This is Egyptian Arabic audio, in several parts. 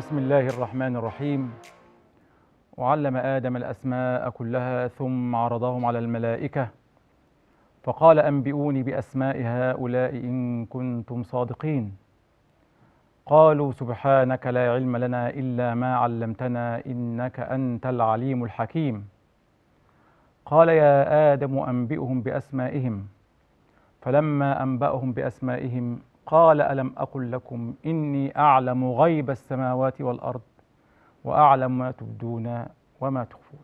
بسم الله الرحمن الرحيم وعلم آدم الأسماء كلها ثم عرضهم على الملائكة فقال أنبئوني بأسماء هؤلاء إن كنتم صادقين قالوا سبحانك لا علم لنا إلا ما علمتنا إنك أنت العليم الحكيم قال يا آدم أنبئهم بأسمائهم فلما أنبأهم بأسمائهم قال ألم أقل لكم إني أعلم غيب السماوات والأرض وأعلم ما تبدون وما تخفون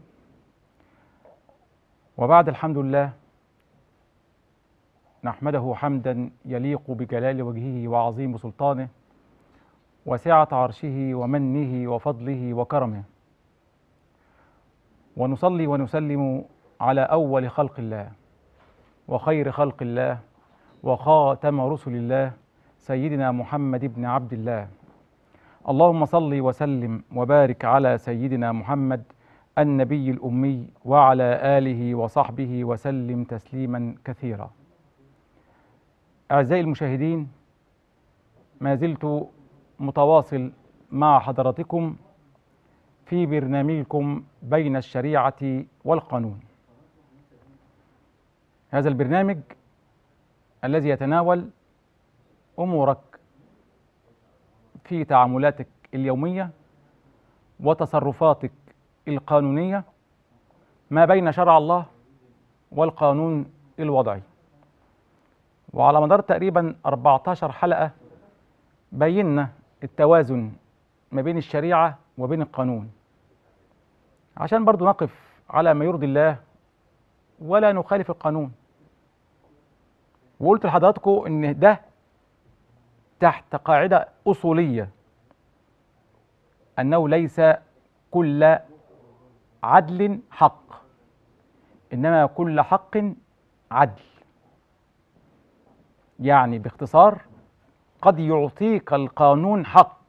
وبعد الحمد لله نحمده حمدا يليق بجلال وجهه وعظيم سلطانه وسعة عرشه ومنه وفضله وكرمه ونصلي ونسلم على أول خلق الله وخير خلق الله وخاتم رسل الله سيدنا محمد بن عبد الله اللهم صل وسلم وبارك على سيدنا محمد النبي الأمي وعلى آله وصحبه وسلم تسليما كثيرا أعزائي المشاهدين ما زلت متواصل مع حضراتكم في برنامجكم بين الشريعة والقانون هذا البرنامج الذي يتناول امورك في تعاملاتك اليوميه وتصرفاتك القانونيه ما بين شرع الله والقانون الوضعي وعلى مدار تقريبا 14 حلقه بينا التوازن ما بين الشريعه وبين القانون عشان برضو نقف على ما يرضي الله ولا نخالف القانون وقلت لحضراتكم ان ده تحت قاعده اصوليه انه ليس كل عدل حق انما كل حق عدل يعني باختصار قد يعطيك القانون حق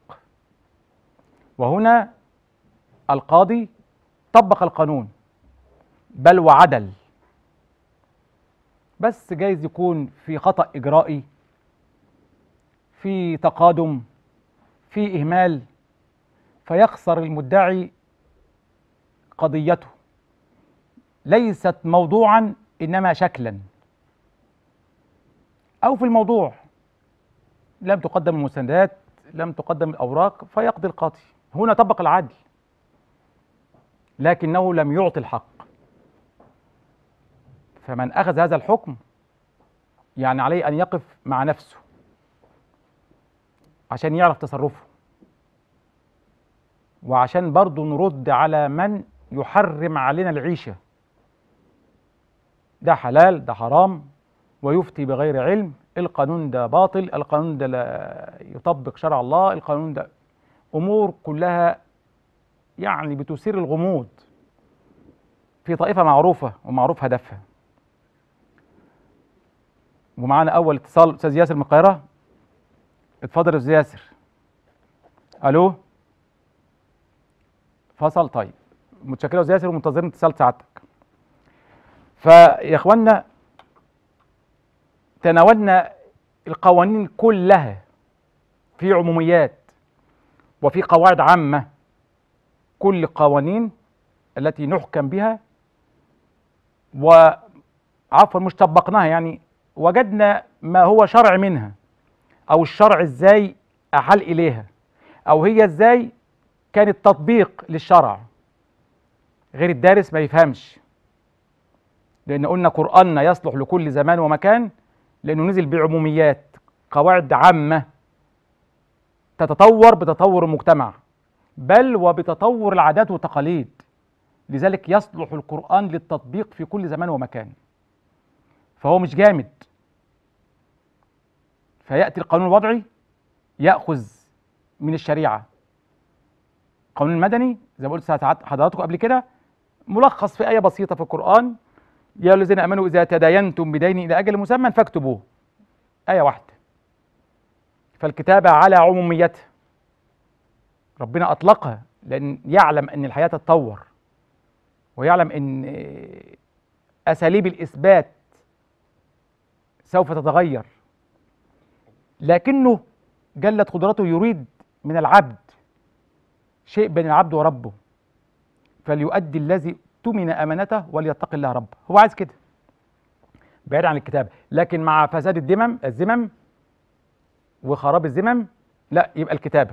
وهنا القاضي طبق القانون بل وعدل بس جايز يكون في خطأ إجرائي في تقادم في إهمال فيخسر المدعي قضيته ليست موضوعا إنما شكلا أو في الموضوع لم تقدم المستندات لم تقدم الأوراق فيقضي القاضي هنا طبق العدل لكنه لم يعطي الحق فمن أخذ هذا الحكم يعني عليه أن يقف مع نفسه عشان يعرف تصرفه وعشان برضه نرد على من يحرم علينا العيشة ده حلال ده حرام ويفتي بغير علم القانون ده باطل القانون ده لا يطبق شرع الله القانون ده أمور كلها يعني بتثير الغموض في طائفة معروفة ومعروف هدفها ومعانا أول اتصال أستاذ ياسر من القاهرة اتفضل يا أستاذ ياسر ألو فصل طيب متشكر يا أستاذ ياسر ومنتظرين اتصال سعادتك فيا إخوانا تناولنا القوانين كلها في عموميات وفي قواعد عامة كل القوانين التي نحكم بها وعفوا مش طبقناها يعني وجدنا ما هو شرع منها او الشرع ازاي احال اليها او هي ازاي كانت تطبيق للشرع غير الدارس ما يفهمش لان قلنا قراننا يصلح لكل زمان ومكان لانه نزل بعموميات قواعد عامه تتطور بتطور المجتمع بل وبتطور العادات والتقاليد لذلك يصلح القرآن للتطبيق في كل زمان ومكان فهو مش جامد فيأتي القانون الوضعي يأخذ من الشريعة القانون المدني زي ما قلت حضراتكم قبل كده ملخص في آية بسيطة في القرآن يا الذين آمنوا إذا تداينتم بدين إلى أجل مسمى فاكتبوه آية واحدة فالكتابة على عموميتها ربنا أطلقها لأن يعلم أن الحياة تتطور ويعلم أن أساليب الإثبات سوف تتغير لكنه جلت قدرته يريد من العبد شيء بين العبد وربه فليؤدي الذي اؤتمن امانته وليتقي الله ربه هو عايز كده بعيد عن الكتاب لكن مع فساد الدمم الزمم وخراب الزمم لا يبقى الكتابه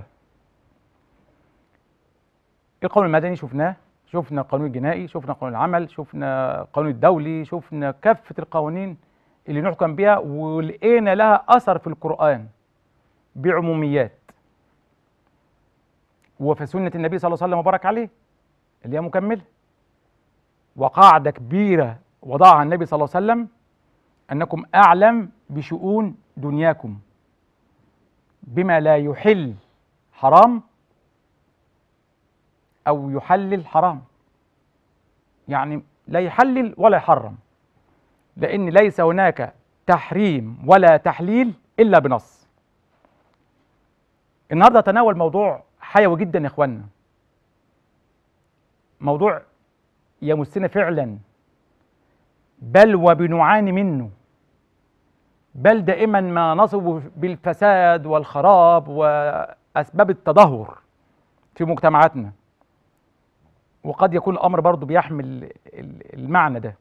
القانون المدني شفناه شفنا القانون الجنائي شفنا قانون العمل شفنا القانون الدولي شفنا كافه القوانين اللي نحكم بها ولقينا لها اثر في القران بعموميات وفي سنه النبي صلى الله عليه وسلم وبارك عليه اللي هي مكمله وقاعده كبيره وضعها النبي صلى الله عليه وسلم انكم اعلم بشؤون دنياكم بما لا يحل حرام او يحلل حرام يعني لا يحلل ولا يحرم لان ليس هناك تحريم ولا تحليل الا بنص النهارده اتناول موضوع حيوي جدا يا اخوانا موضوع يمسنا فعلا بل وبنعاني منه بل دائما ما نصب بالفساد والخراب واسباب التدهور في مجتمعاتنا وقد يكون الامر برضه بيحمل المعنى ده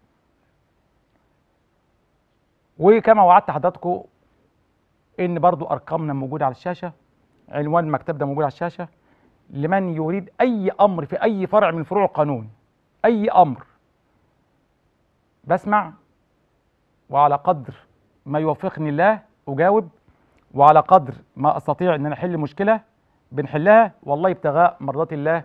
وكما وعدت حضراتكم ان برضو ارقامنا موجوده على الشاشه عنوان المكتب ده موجود على الشاشه لمن يريد اي امر في اي فرع من فروع القانون اي امر بسمع وعلى قدر ما يوفقني الله اجاوب وعلى قدر ما استطيع ان انا احل مشكله بنحلها والله ابتغاء مرضات الله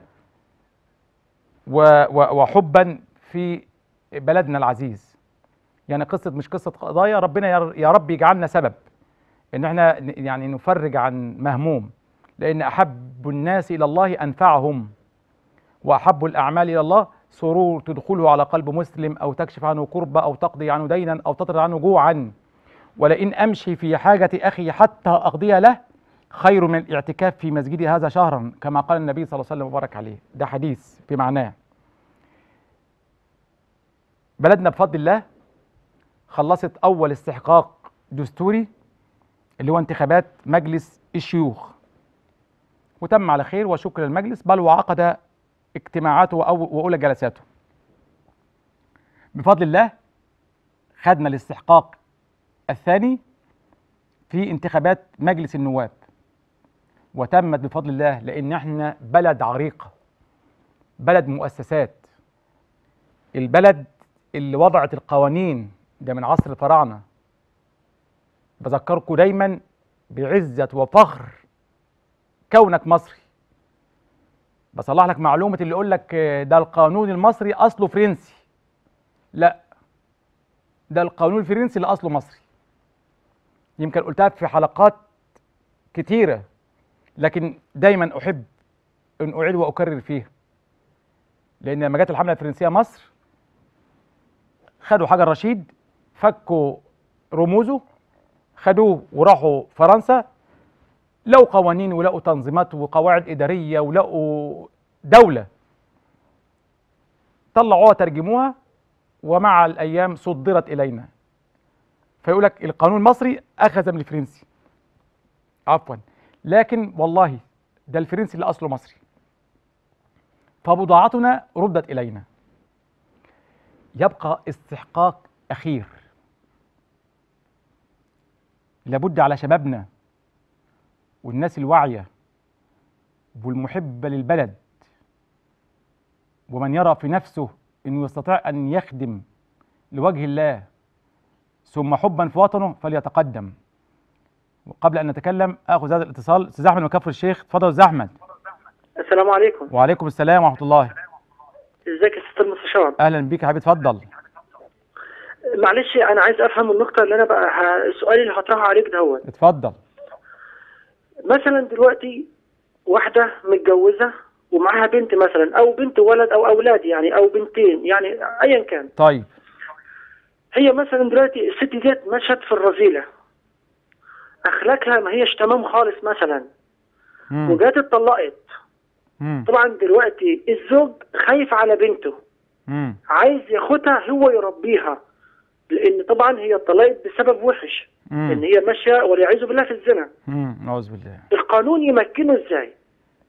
وحبا في بلدنا العزيز يعني قصه مش قصه قضايا ربنا يا رب يجعلنا سبب ان احنا يعني نفرج عن مهموم لان احب الناس الى الله انفعهم واحب الاعمال الى الله سرور تدخله على قلب مسلم او تكشف عنه كربه او تقضي عنه دينا او تطرد عنه جوعا ولئن امشي في حاجه اخي حتى اقضيها له خير من الاعتكاف في مسجدي هذا شهرا كما قال النبي صلى الله عليه وسلم وبارك عليه ده حديث في معناه بلدنا بفضل الله خلصت اول استحقاق دستوري اللي هو انتخابات مجلس الشيوخ وتم على خير وشكر المجلس بل وعقد اجتماعاته واولى جلساته بفضل الله خدنا الاستحقاق الثاني في انتخابات مجلس النواب وتمت بفضل الله لان احنا بلد عريقه بلد مؤسسات البلد اللي وضعت القوانين ده من عصر الفراعنه بذكركم دايما بعزه وفخر كونك مصري بصلح لك معلومه اللي يقول لك ده القانون المصري اصله فرنسي لا ده القانون الفرنسي اللي اصله مصري يمكن قلتها في حلقات كتيره لكن دايما احب ان اعيد واكرر فيها لان لما جت الحمله الفرنسيه مصر خدوا حجر رشيد فكوا رموزه خدوه وراحوا فرنسا لقوا قوانين ولقوا تنظيمات وقواعد اداريه ولقوا دوله طلعوها ترجموها ومع الايام صدرت الينا فيقول لك القانون المصري اخذ من الفرنسي عفوا لكن والله ده الفرنسي اللي اصله مصري فبضاعتنا ردت الينا يبقى استحقاق اخير لابد على شبابنا والناس الواعيه والمحبه للبلد ومن يرى في نفسه انه يستطيع ان يخدم لوجه الله ثم حبا في وطنه فليتقدم وقبل ان نتكلم اخذ هذا الاتصال استاذ احمد من كفر الشيخ اتفضل استاذ احمد السلام عليكم وعليكم السلام ورحمه الله ازيك يا ست المستشار اهلا بيك يا حبيبي اتفضل معلش انا عايز افهم النقطه اللي انا بقى ه- السؤال اللي هطرحه عليك دهوت اتفضل مثلا دلوقتي واحده متجوزه ومعاها بنت مثلا او بنت ولد او اولاد يعني او بنتين يعني ايا كان طيب هي مثلا دلوقتي الست ديت مشت في الرذيله اخلاقها ما هيش تمام خالص مثلا مم. وجات اتطلقت مم. طبعا دلوقتي الزوج خايف على بنته مم. عايز ياخدها هو يربيها لان طبعا هي اتطلقت بسبب وحش ان مم. هي ماشيه والعياذ بالله في الزنا مم. اعوذ بالله القانون يمكنه ازاي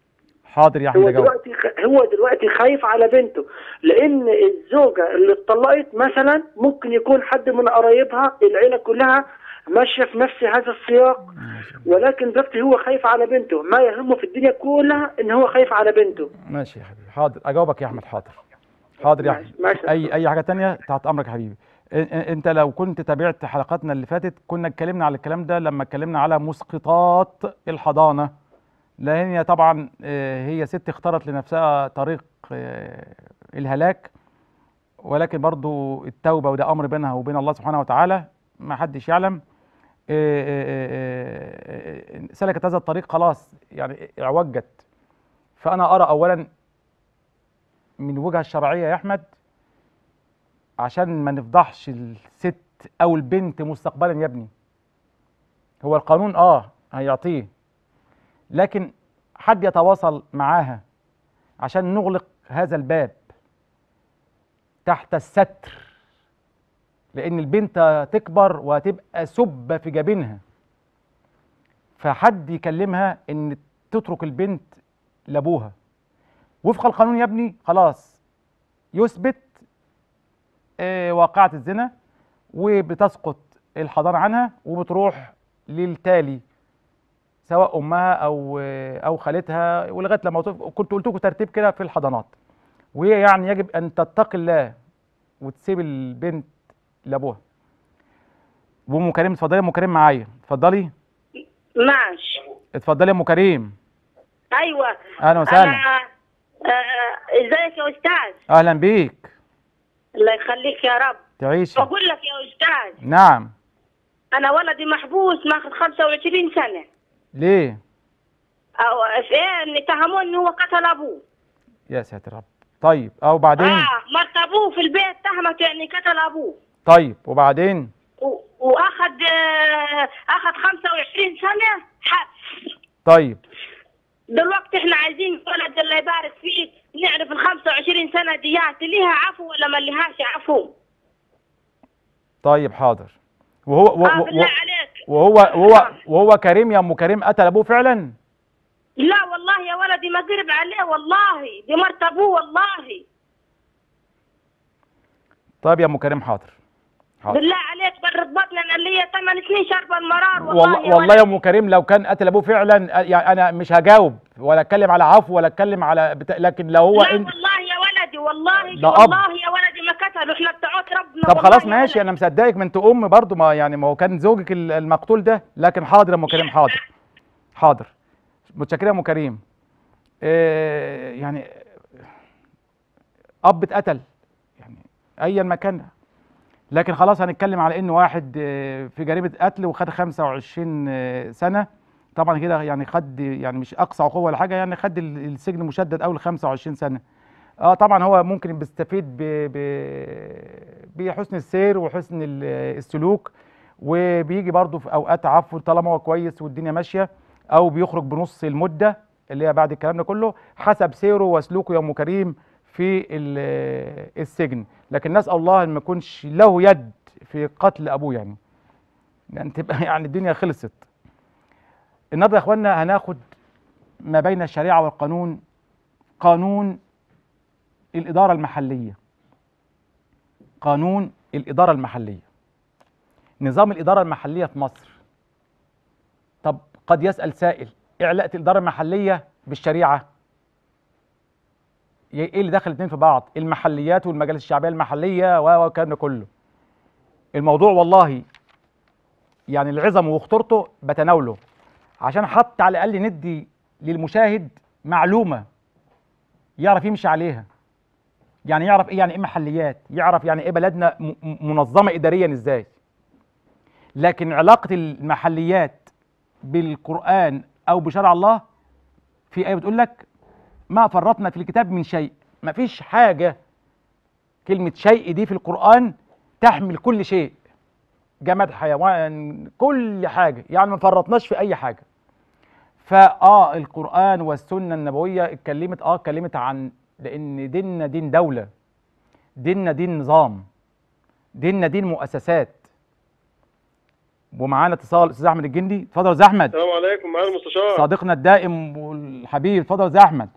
حاضر يا احمد هو اجاوب دلوقتي خ- هو دلوقتي خايف على بنته لان الزوجه اللي اتطلقت مثلا ممكن يكون حد من قرايبها العيله كلها ماشيه في نفس هذا السياق ولكن دلوقتي هو خايف على بنته ما يهمه في الدنيا كلها ان هو خايف على بنته ماشي يا حبيبي حاضر اجاوبك يا احمد حاضر حاضر يا ماشي- احمد ماشي. اي اي حاجه تانية تحت امرك يا حبيبي إ- إ- انت لو كنت تابعت حلقاتنا اللي فاتت كنا اتكلمنا على الكلام ده لما اتكلمنا على مسقطات الحضانه لان هي طبعا آه، هي ست اختارت لنفسها طريق آه، الهلاك ولكن برضو التوبه وده امر بينها وبين الله سبحانه وتعالى ما حدش يعلم آه، آه، آه، آه، سلكت هذا الطريق خلاص يعني اعوجت فانا ارى اولا من الوجهه الشرعيه يا احمد عشان ما نفضحش الست او البنت مستقبلا يا ابني هو القانون اه هيعطيه لكن حد يتواصل معاها عشان نغلق هذا الباب تحت الستر لان البنت تكبر وهتبقى سبه في جبينها فحد يكلمها ان تترك البنت لابوها وفق القانون يا ابني خلاص يثبت آه، واقعة الزنا وبتسقط الحضانة عنها وبتروح للتالي سواء امها او آه، او خالتها ولغايه لما توصل- كنت قلت لكم ترتيب كده في الحضانات وهي يعني يجب ان تتقي الله وتسيب البنت لابوها وام كريم اتفضلي يا ام كريم معايا اتفضلي ماشي اتفضلي يا ام كريم ايوه اهلا وسهلا انا آه، ازيك يا استاذ اهلا بيك الله يخليك يا رب تعيشي بقول لك يا استاذ نعم انا ولدي محبوس ماخذ 25 سنه ليه او في ايه ان اتهموه انه هو قتل ابوه يا ساتر رب طيب او بعدين اه مرت ابوه في البيت تهمته اني قتل ابوه طيب وبعدين و- واخذ آه، اخذ 25 سنه حبس طيب دلوقتي احنا عايزين ولد الله يبارك فيه نعرف ال 25 سنه ديات ليها عفو ولا ما لهاش عفو طيب حاضر وهو و- اه و- بالله و- عليك وهو وهو وهو كريم يا ام كريم قتل ابوه فعلا لا والله يا ولدي ما قرب عليه والله دي مرت ابوه والله طيب يا ام كريم حاضر حاضر بالله عليك برد بطني انا اللي هي 8 سنين شاربه المرار والله, والله يا والله يا ولدي. ام كريم لو كان قتل ابوه فعلا آه، يعني انا مش هجاوب ولا اتكلم على عفو ولا اتكلم على بتا... لكن لو هو لا إن... والله يا ولدي والله ده أب. والله يا ولدي ما قتلوا احنا بتوعات ربنا طب والله خلاص يا ماشي ولدي. انا مصدقك ما انت ام برضه ما يعني ما هو كان زوجك ال- المقتول ده لكن حاضر يا ام كريم حاضر حاضر متشكر يا ام كريم إيه يعني اب اتقتل يعني ايا ما كان لكن خلاص هنتكلم على ان واحد آه، في جريمه قتل وخد 25 آه، سنه طبعا كده يعني خد يعني مش اقصى عقوبه ولا حاجه يعني خد ال- السجن مشدد اول 25 سنه اه طبعا هو ممكن بيستفيد ب... ب... بحسن السير وحسن ال- السلوك وبيجي برضه في اوقات عفو طالما هو كويس والدنيا ماشيه او بيخرج بنص المده اللي هي بعد الكلام ده كله حسب سيره وسلوكه يا ام كريم في ال- السجن لكن نسال الله ان ما يكونش له يد في قتل ابوه يعني يعني تبقى يعني الدنيا خلصت النهارده يا اخوانا هناخد ما بين الشريعه والقانون قانون الإدارة المحلية قانون الإدارة المحلية نظام الإدارة المحلية في مصر طب قد يسأل سائل إيه علاقة الإدارة المحلية بالشريعة ي- إيه اللي دخل الاتنين في بعض المحليات والمجالس الشعبية المحلية و- والكلام ده كله الموضوع والله يعني العظم وخطورته بتناوله عشان حتى على الأقل ندي للمشاهد معلومة يعرف يمشي عليها يعني يعرف ايه يعني ايه محليات يعرف يعني ايه بلدنا م- م- منظمه اداريا ازاي لكن علاقه المحليات بالقران او بشرع الله في ايه بتقول لك ما فرطنا في الكتاب من شيء ما فيش حاجه كلمه شيء دي في القران تحمل كل شيء جماد حيوان كل حاجه يعني ما فرطناش في اي حاجه فاه القران والسنه النبويه اتكلمت اه اتكلمت عن لان ديننا دين دوله ديننا دين نظام ديننا دين مؤسسات ومعانا اتصال استاذ احمد الجندي اتفضل يا استاذ احمد السلام عليكم معالي المستشار صديقنا الدائم والحبيب اتفضل يا استاذ احمد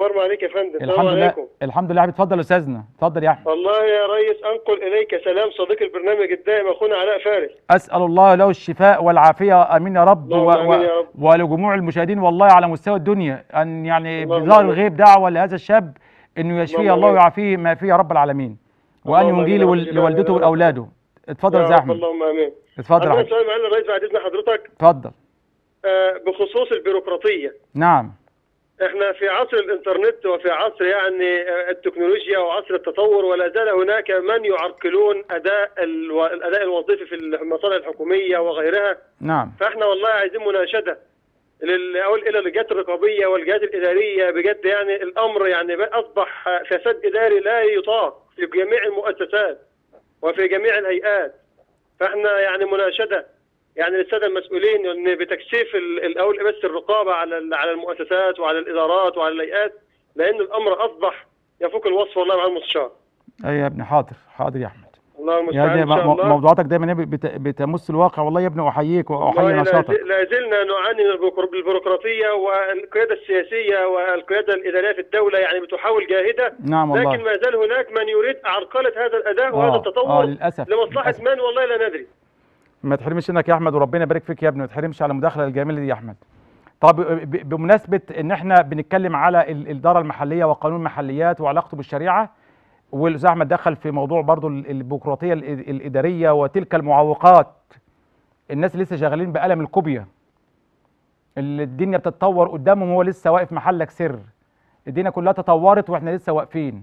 مرمى عليك يا فندم السلام الحمد لله عليكم الحمد لله يا حبيبي اتفضل يا استاذنا اتفضل يا احمد والله يا ريس انقل اليك سلام صديق البرنامج الدائم اخونا علاء فارس اسال الله له الشفاء والعافيه امين يا رب اللهم آمين يا رب. ولجموع المشاهدين والله على مستوى الدنيا ان يعني اللهم بظهر آمين. الغيب دعوه لهذا الشاب انه يشفيه اللهم الله آمين. ويعافيه ما فيه يا رب العالمين وان اللهم ينجيه آمين يا رب. لول- لا إله لوالدته إلا الله. ولاولاده اتفضل يا يا أستاذ رب احمد اللهم امين اتفضل يا عندنا حبيبي سؤال معالي الرئيس بعد اذن حضرتك اتفضل آه، بخصوص البيروقراطيه نعم احنا في عصر الانترنت وفي عصر يعني آه، التكنولوجيا وعصر التطور ولا زال هناك من يعرقلون اداء الو... الاداء الوظيفي في المصالح الحكوميه وغيرها نعم فاحنا والله عايزين مناشده لل... اقول الى الجهات الرقابيه والجهات الاداريه بجد يعني الامر يعني بقى اصبح فساد اداري لا يطاق في جميع المؤسسات وفي جميع الهيئات فاحنا يعني مناشده يعني للساده المسؤولين ان بتكثيف ال- الاول بس الرقابه على ال- على المؤسسات وعلى الادارات وعلى الهيئات لان الامر اصبح يفوق الوصف والله مع المستشار اي يا ابني حاضر حاضر يا احمد الله يا المستعان دي ان شاء مو- الله موضوعاتك دايما بت- بتمس الواقع والله يا ابني احييك واحيي والله لا نشاطك زل- لا زلنا نعاني من البيروقر- البيروقراطيه والقياده السياسيه والقياده الاداريه في الدوله يعني بتحاول جاهده نعم والله لكن ما زال هناك من يريد عرقله هذا الاداء وهذا آه، التطور آه، للأسف، لمصلحه للأسف. من والله لا ندري ما تحرمش انك يا احمد وربنا يبارك فيك يا ابني ما تحرمش على المداخله الجميله دي يا احمد طب ب- بمناسبه ان احنا بنتكلم على ال- الاداره المحليه وقانون المحليات وعلاقته بالشريعه والاستاذ احمد دخل في موضوع برضو ال- البيروقراطيه ال- الاداريه وتلك المعوقات الناس اللي لسه شغالين بقلم الكوبيا اللي الدنيا بتتطور قدامهم هو لسه واقف محلك سر الدنيا كلها تطورت واحنا لسه واقفين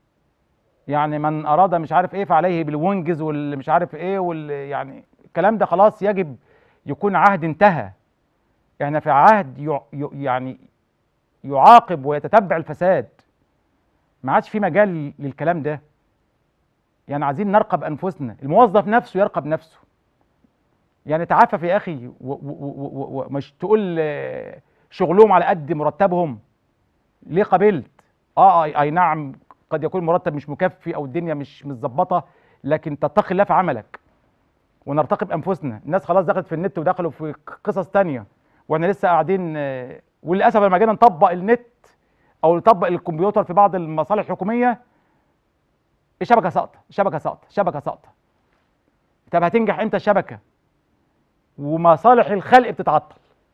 يعني من اراد مش عارف ايه فعليه بالونجز واللي مش عارف ايه واللي يعني الكلام ده خلاص يجب يكون عهد انتهى احنا في عهد يع ي- يعني يعاقب ويتتبع الفساد ما عادش في مجال للكلام ده يعني عايزين نرقب انفسنا الموظف نفسه يرقب نفسه يعني تعافف يا اخي و- و- و- و- ومش تقول آه، شغلهم على قد مرتبهم ليه قبلت اه اي, أي نعم قد يكون مرتب مش مكفي او الدنيا مش متظبطه لكن تتقي الله في عملك ونرتقب انفسنا الناس خلاص دخلت في النت ودخلوا في قصص تانية واحنا لسه قاعدين آه، وللاسف لما جينا نطبق النت او نطبق الكمبيوتر في بعض المصالح الحكوميه الشبكه ساقطه الشبكه ساقطه الشبكه ساقطه طب هتنجح امتى الشبكه ومصالح الخلق بتتعطل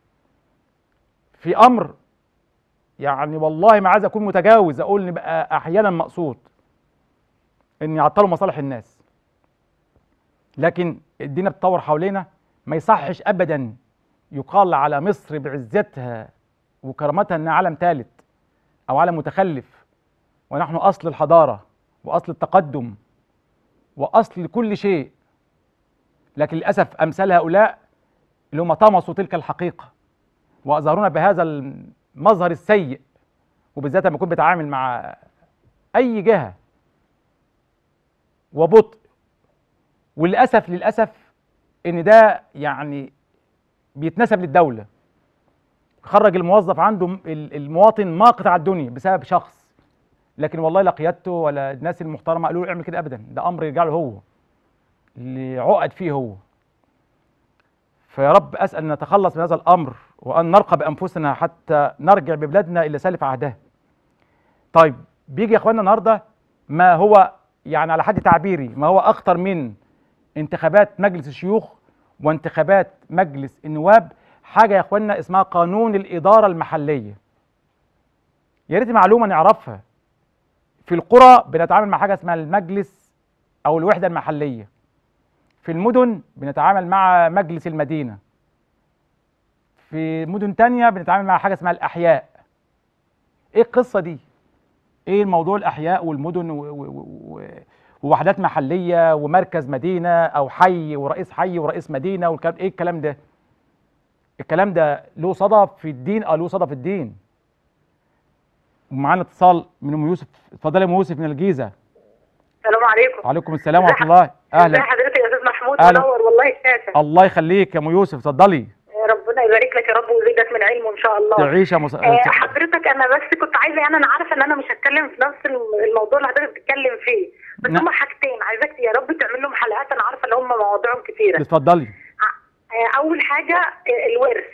في امر يعني والله ما عايز اكون متجاوز اقول نبقى احيانا مقصود ان يعطلوا مصالح الناس لكن الدنيا بتطور حوالينا ما يصحش ابدا يقال على مصر بعزتها وكرامتها انها عالم ثالث او عالم متخلف ونحن اصل الحضاره واصل التقدم واصل كل شيء لكن للاسف امثال هؤلاء اللي هم طمسوا تلك الحقيقه واظهرونا بهذا المظهر السيء وبالذات لما يكون بيتعامل مع اي جهه وبطء وللاسف للاسف ان ده يعني بيتنسب للدوله خرج الموظف عنده م- ال- المواطن ماقطع الدنيا بسبب شخص لكن والله لا قيادته ولا الناس المحترمه قالوا له اعمل كده ابدا ده امر يرجع له هو اللي عقد فيه هو فيا رب اسال ان نتخلص من هذا الامر وان نرقب انفسنا حتى نرجع ببلادنا الى سالف عهدها طيب بيجي يا اخوانا النهارده ما هو يعني على حد تعبيري ما هو اخطر من انتخابات مجلس الشيوخ وانتخابات مجلس النواب حاجه يا اخوانا اسمها قانون الاداره المحليه يا ريت معلومه نعرفها في القرى بنتعامل مع حاجه اسمها المجلس او الوحده المحليه في المدن بنتعامل مع مجلس المدينه في مدن تانية بنتعامل مع حاجه اسمها الاحياء ايه القصه دي ايه الموضوع الاحياء والمدن و- و- و- و- ووحدات محليه ومركز مدينه او حي ورئيس حي ورئيس مدينه والكلام ايه الكلام ده الكلام ده له صدى في الدين اه له صدى في الدين ومعانا اتصال من ام يوسف اتفضلي يا ام يوسف من الجيزه السلام عليكم وعليكم السلام ورحمه الله ازي اهلا حضرتك يا استاذ محمود أهلا. منور والله الشاشه الله يخليك يا ام يوسف اتفضلي ربنا يبارك لك يا رب ويزيدك من علمه ان شاء الله تعيش يا مس... آه، حضرتك انا بس كنت عايزه يعني انا عارفه ان انا مش هتكلم في نفس الم- الموضوع اللي حضرتك بتتكلم فيه بس نعم. هما حاجتين عايزاك يا رب تعمل لهم حلقات انا عارفه ان هم مواضيعهم كتيره اتفضلي آه، اول حاجه آه، الورث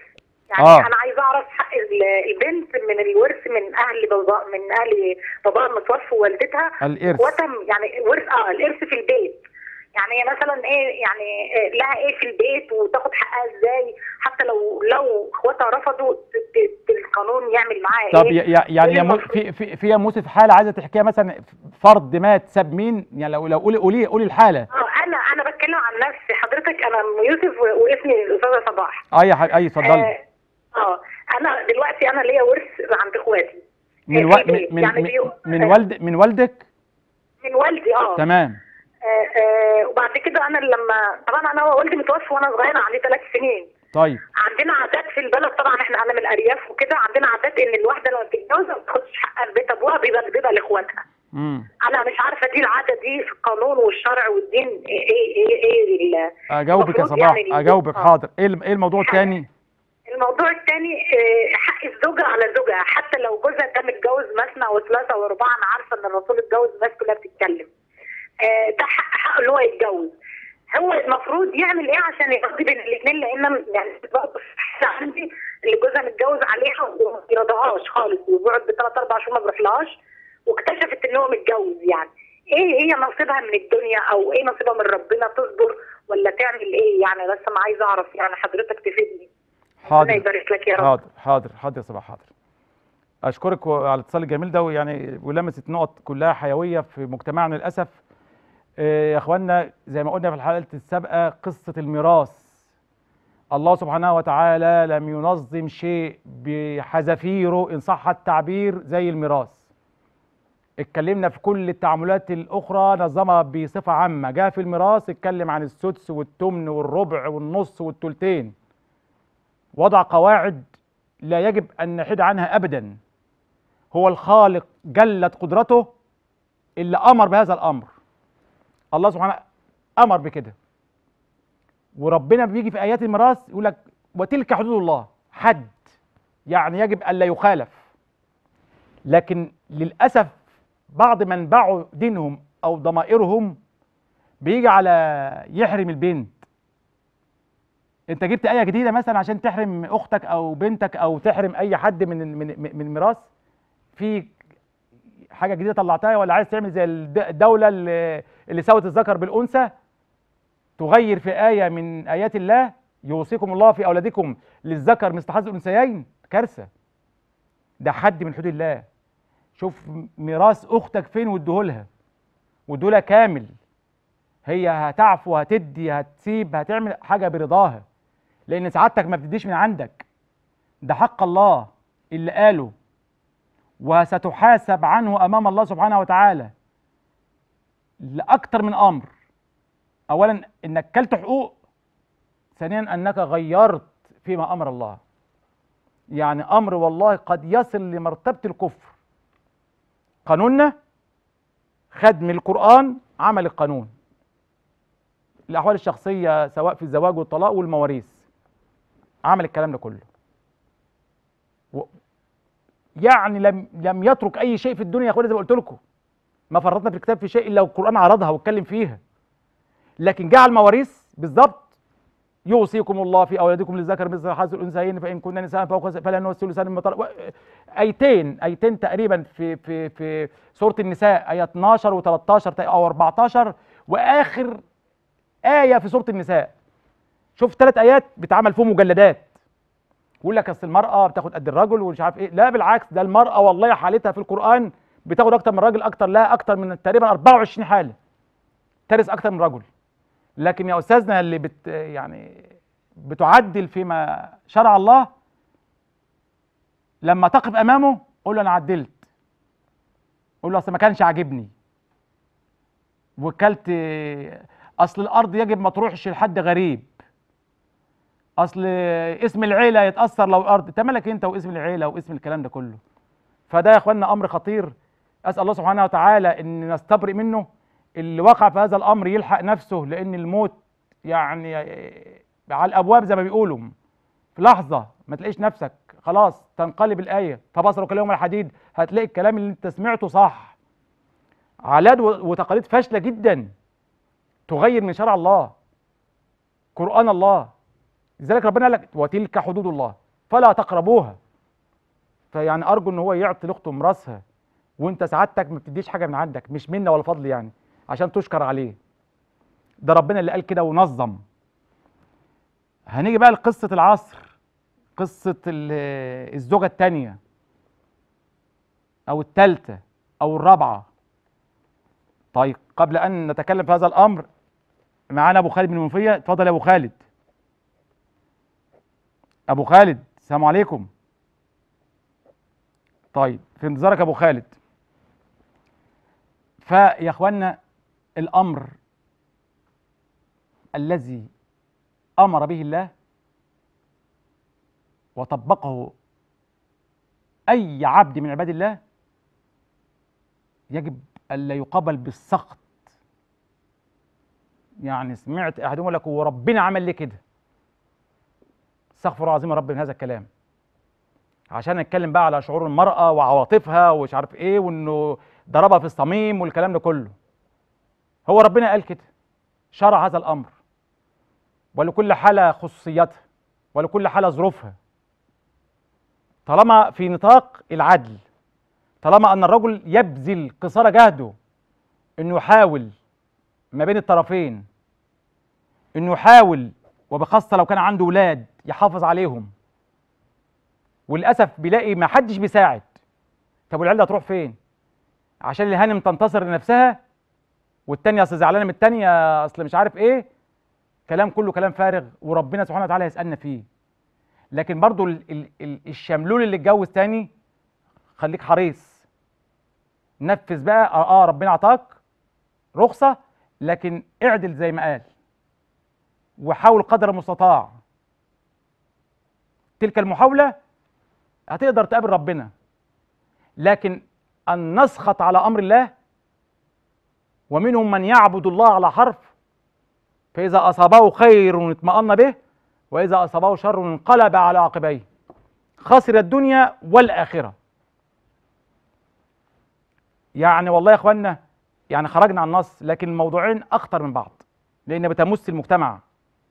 يعني آه. انا عايزه اعرف حق ال- البنت من الورث من اهل بابا من اهل باباها المتوفى ووالدتها الارث اخواتها يعني ورث اه الارث في البيت يعني هي مثلا ايه يعني إيه لها ايه في البيت وتاخد حقها ازاي حتى لو لو اخواتها رفضوا ت- ت- القانون يعمل معاها طب ايه ي- ي- يعني إيه يا مو- المفروض؟ في في في يا موسف حاله عايزه تحكيها مثلا فرد مات ساب مين يعني لو لو قولي قولي قولي الحاله اه انا انا بتكلم عن نفسي حضرتك انا ام يوسف و- واسمي الاستاذه صباح اي حاجه اي اتفضلي اه آه، انا دلوقتي انا ليا ورث عند اخواتي من في و... البيت. من يعني من, بيو- من آه، والد من والدك من والدي اه تمام آه، آه، وبعد كده انا لما طبعا انا والدي متوفى وانا صغيره عندي ثلاث سنين طيب عندنا عادات في البلد طبعا احنا انا من الارياف وكده عندنا عادات ان الواحده لما بتتجوز ما بتاخدش حقها في بيت ابوها بيبقى بيبقى لاخواتها امم انا مش عارفه دي العاده دي في القانون والشرع والدين ايه ايه ايه, إيه ال- اجاوبك يا المفروض صباح يعني ال- اجاوبك آه. حاضر ايه الم- ايه الموضوع الثاني الموضوع الثاني حق الزوجه على زوجها حتى لو جوزها ده متجوز مثنى وثلاثه ورباع انا عارفه ان الرسول اتجوز الناس كلها بتتكلم آه، ده حق حقه اللي هو يتجوز هو المفروض يعمل ايه عشان يقضي بين الاثنين لان يعني برضه في حالة عندي اللي جوزها متجوز عليها وما بيرضاهاش خالص وبيقعد بثلاث اربع شهور ما بيروحلهاش واكتشفت ان هو متجوز يعني ايه هي نصيبها من الدنيا او ايه نصيبها من ربنا تصبر ولا تعمل ايه يعني بس انا عايزه اعرف يعني حضرتك تفيدني ربنا حاضر يبارك لك يا رب حاضر حاضر حاضر يا صباح حاضر اشكرك و- على الاتصال الجميل ده ويعني ولمست نقط كلها حيويه في مجتمعنا للاسف آه، يا اخوانا زي ما قلنا في الحلقه السابقه قصه الميراث الله سبحانه وتعالى لم ينظم شيء بحذافيره ان صح التعبير زي الميراث اتكلمنا في كل التعاملات الاخرى نظمها بصفه عامه جاء في الميراث اتكلم عن السدس والثمن والربع والنص والثلثين وضع قواعد لا يجب ان نحيد عنها ابدا هو الخالق جلت قدرته اللي امر بهذا الامر الله سبحانه امر بكده وربنا بيجي في ايات الميراث يقول لك وتلك حدود الله حد يعني يجب الا يخالف لكن للاسف بعض من باعوا دينهم او ضمائرهم بيجي على يحرم البنت انت جبت ايه جديده مثلا عشان تحرم اختك او بنتك او تحرم اي حد من من من الميراث في حاجه جديده طلعتها ولا عايز تعمل زي الد- الدوله اللي, اللي سوت الذكر بالانثى تغير في ايه من ايات الله يوصيكم الله في اولادكم للذكر مثل حظ الانثيين كارثه ده حد من حدود الله شوف ميراث اختك فين واديهولها واديهولها كامل هي هتعفو هتدي هتسيب هتعمل حاجه برضاها لان سعادتك ما بتديش من عندك ده حق الله اللي قاله وستحاسب عنه امام الله سبحانه وتعالى لاكثر من امر اولا انك كلت حقوق ثانيا انك غيرت فيما امر الله يعني امر والله قد يصل لمرتبه الكفر قانوننا خد من القران عمل القانون الاحوال الشخصيه سواء في الزواج والطلاق والمواريث عمل الكلام ده كله و... يعني لم لم يترك اي شيء في الدنيا يا اخواني زي ما قلت لكم ما فرطنا في الكتاب في شيء الا والقران عرضها واتكلم فيها لكن جعل المواريث بالظبط يوصيكم الله في اولادكم للذكر مثل حظ الانثيين فان كن نساء فوق فلا نوصي لسان المطر و... ايتين ايتين تقريبا في في في سوره النساء ايه 12 و13 او 14 واخر ايه في سوره النساء شوف ثلاث ايات بيتعمل فيهم مجلدات يقول لك اصل المراه بتاخد قد الرجل ومش عارف ايه لا بالعكس ده المراه والله حالتها في القران بتاخد اكتر من الراجل اكتر لها اكتر من تقريبا 24 حاله ترث اكتر من رجل لكن يا استاذنا اللي بت يعني بتعدل فيما شرع الله لما تقف امامه قول له انا عدلت قول له اصل ما كانش عاجبني وكلت اصل الارض يجب ما تروحش لحد غريب اصل اسم العيله يتاثر لو الارض انت مالك انت واسم العيله واسم الكلام ده كله فده يا اخوانا امر خطير اسال الله سبحانه وتعالى ان نستبرئ منه اللي وقع في هذا الامر يلحق نفسه لان الموت يعني على الابواب زي ما بيقولوا في لحظه ما تلاقيش نفسك خلاص تنقلب الايه فبصرك اليوم الحديد هتلاقي الكلام اللي انت سمعته صح عادات وتقاليد فاشله جدا تغير من شرع الله قران الله لذلك ربنا قال لك وتلك حدود الله فلا تقربوها فيعني ارجو ان هو يعطي لاخته مراسها وانت سعادتك ما بتديش حاجه من عندك مش منا ولا فضل يعني عشان تشكر عليه ده ربنا اللي قال كده ونظم هنيجي بقى لقصه العصر قصه ال- الزوجه الثانيه او الثالثه او الرابعه طيب قبل ان نتكلم في هذا الامر معانا ابو خالد من المنوفيه اتفضل يا ابو خالد ابو خالد السلام عليكم طيب في انتظارك يا ابو خالد فيا اخوانا الامر الذي امر به الله وطبقه اي عبد من عباد الله يجب الا يقابل بالسخط يعني سمعت احدهم يقول لك وربنا عمل ليه كده استغفر الله العظيم يا رب من هذا الكلام عشان نتكلم بقى على شعور المرأة وعواطفها ومش عارف ايه وانه ضربها في الصميم والكلام ده كله هو ربنا قال كده شرع هذا الامر ولكل حالة خصوصيتها ولكل حالة ظروفها طالما في نطاق العدل طالما ان الرجل يبذل قصارى جهده انه يحاول ما بين الطرفين انه يحاول وبخاصة لو كان عنده ولاد يحافظ عليهم وللاسف بيلاقي ما حدش بيساعد طب والعيال دي هتروح فين عشان الهانم تنتصر لنفسها والتانية اصل زعلانه من التانية اصل مش عارف ايه كلام كله كلام فارغ وربنا سبحانه وتعالى يسالنا فيه لكن برضو ال ال ال الشملول اللي اتجوز تاني خليك حريص نفذ بقى اه, آه ربنا عطاك رخصه لكن اعدل زي ما قال وحاول قدر المستطاع تلك المحاوله هتقدر تقابل ربنا لكن ان نسخط على امر الله ومنهم من يعبد الله على حرف فاذا اصابه خير اطمأن به واذا اصابه شر انقلب على عقبيه خسر الدنيا والاخره يعني والله يا اخوانا يعني خرجنا عن النص لكن الموضوعين اخطر من بعض لان بتمس المجتمع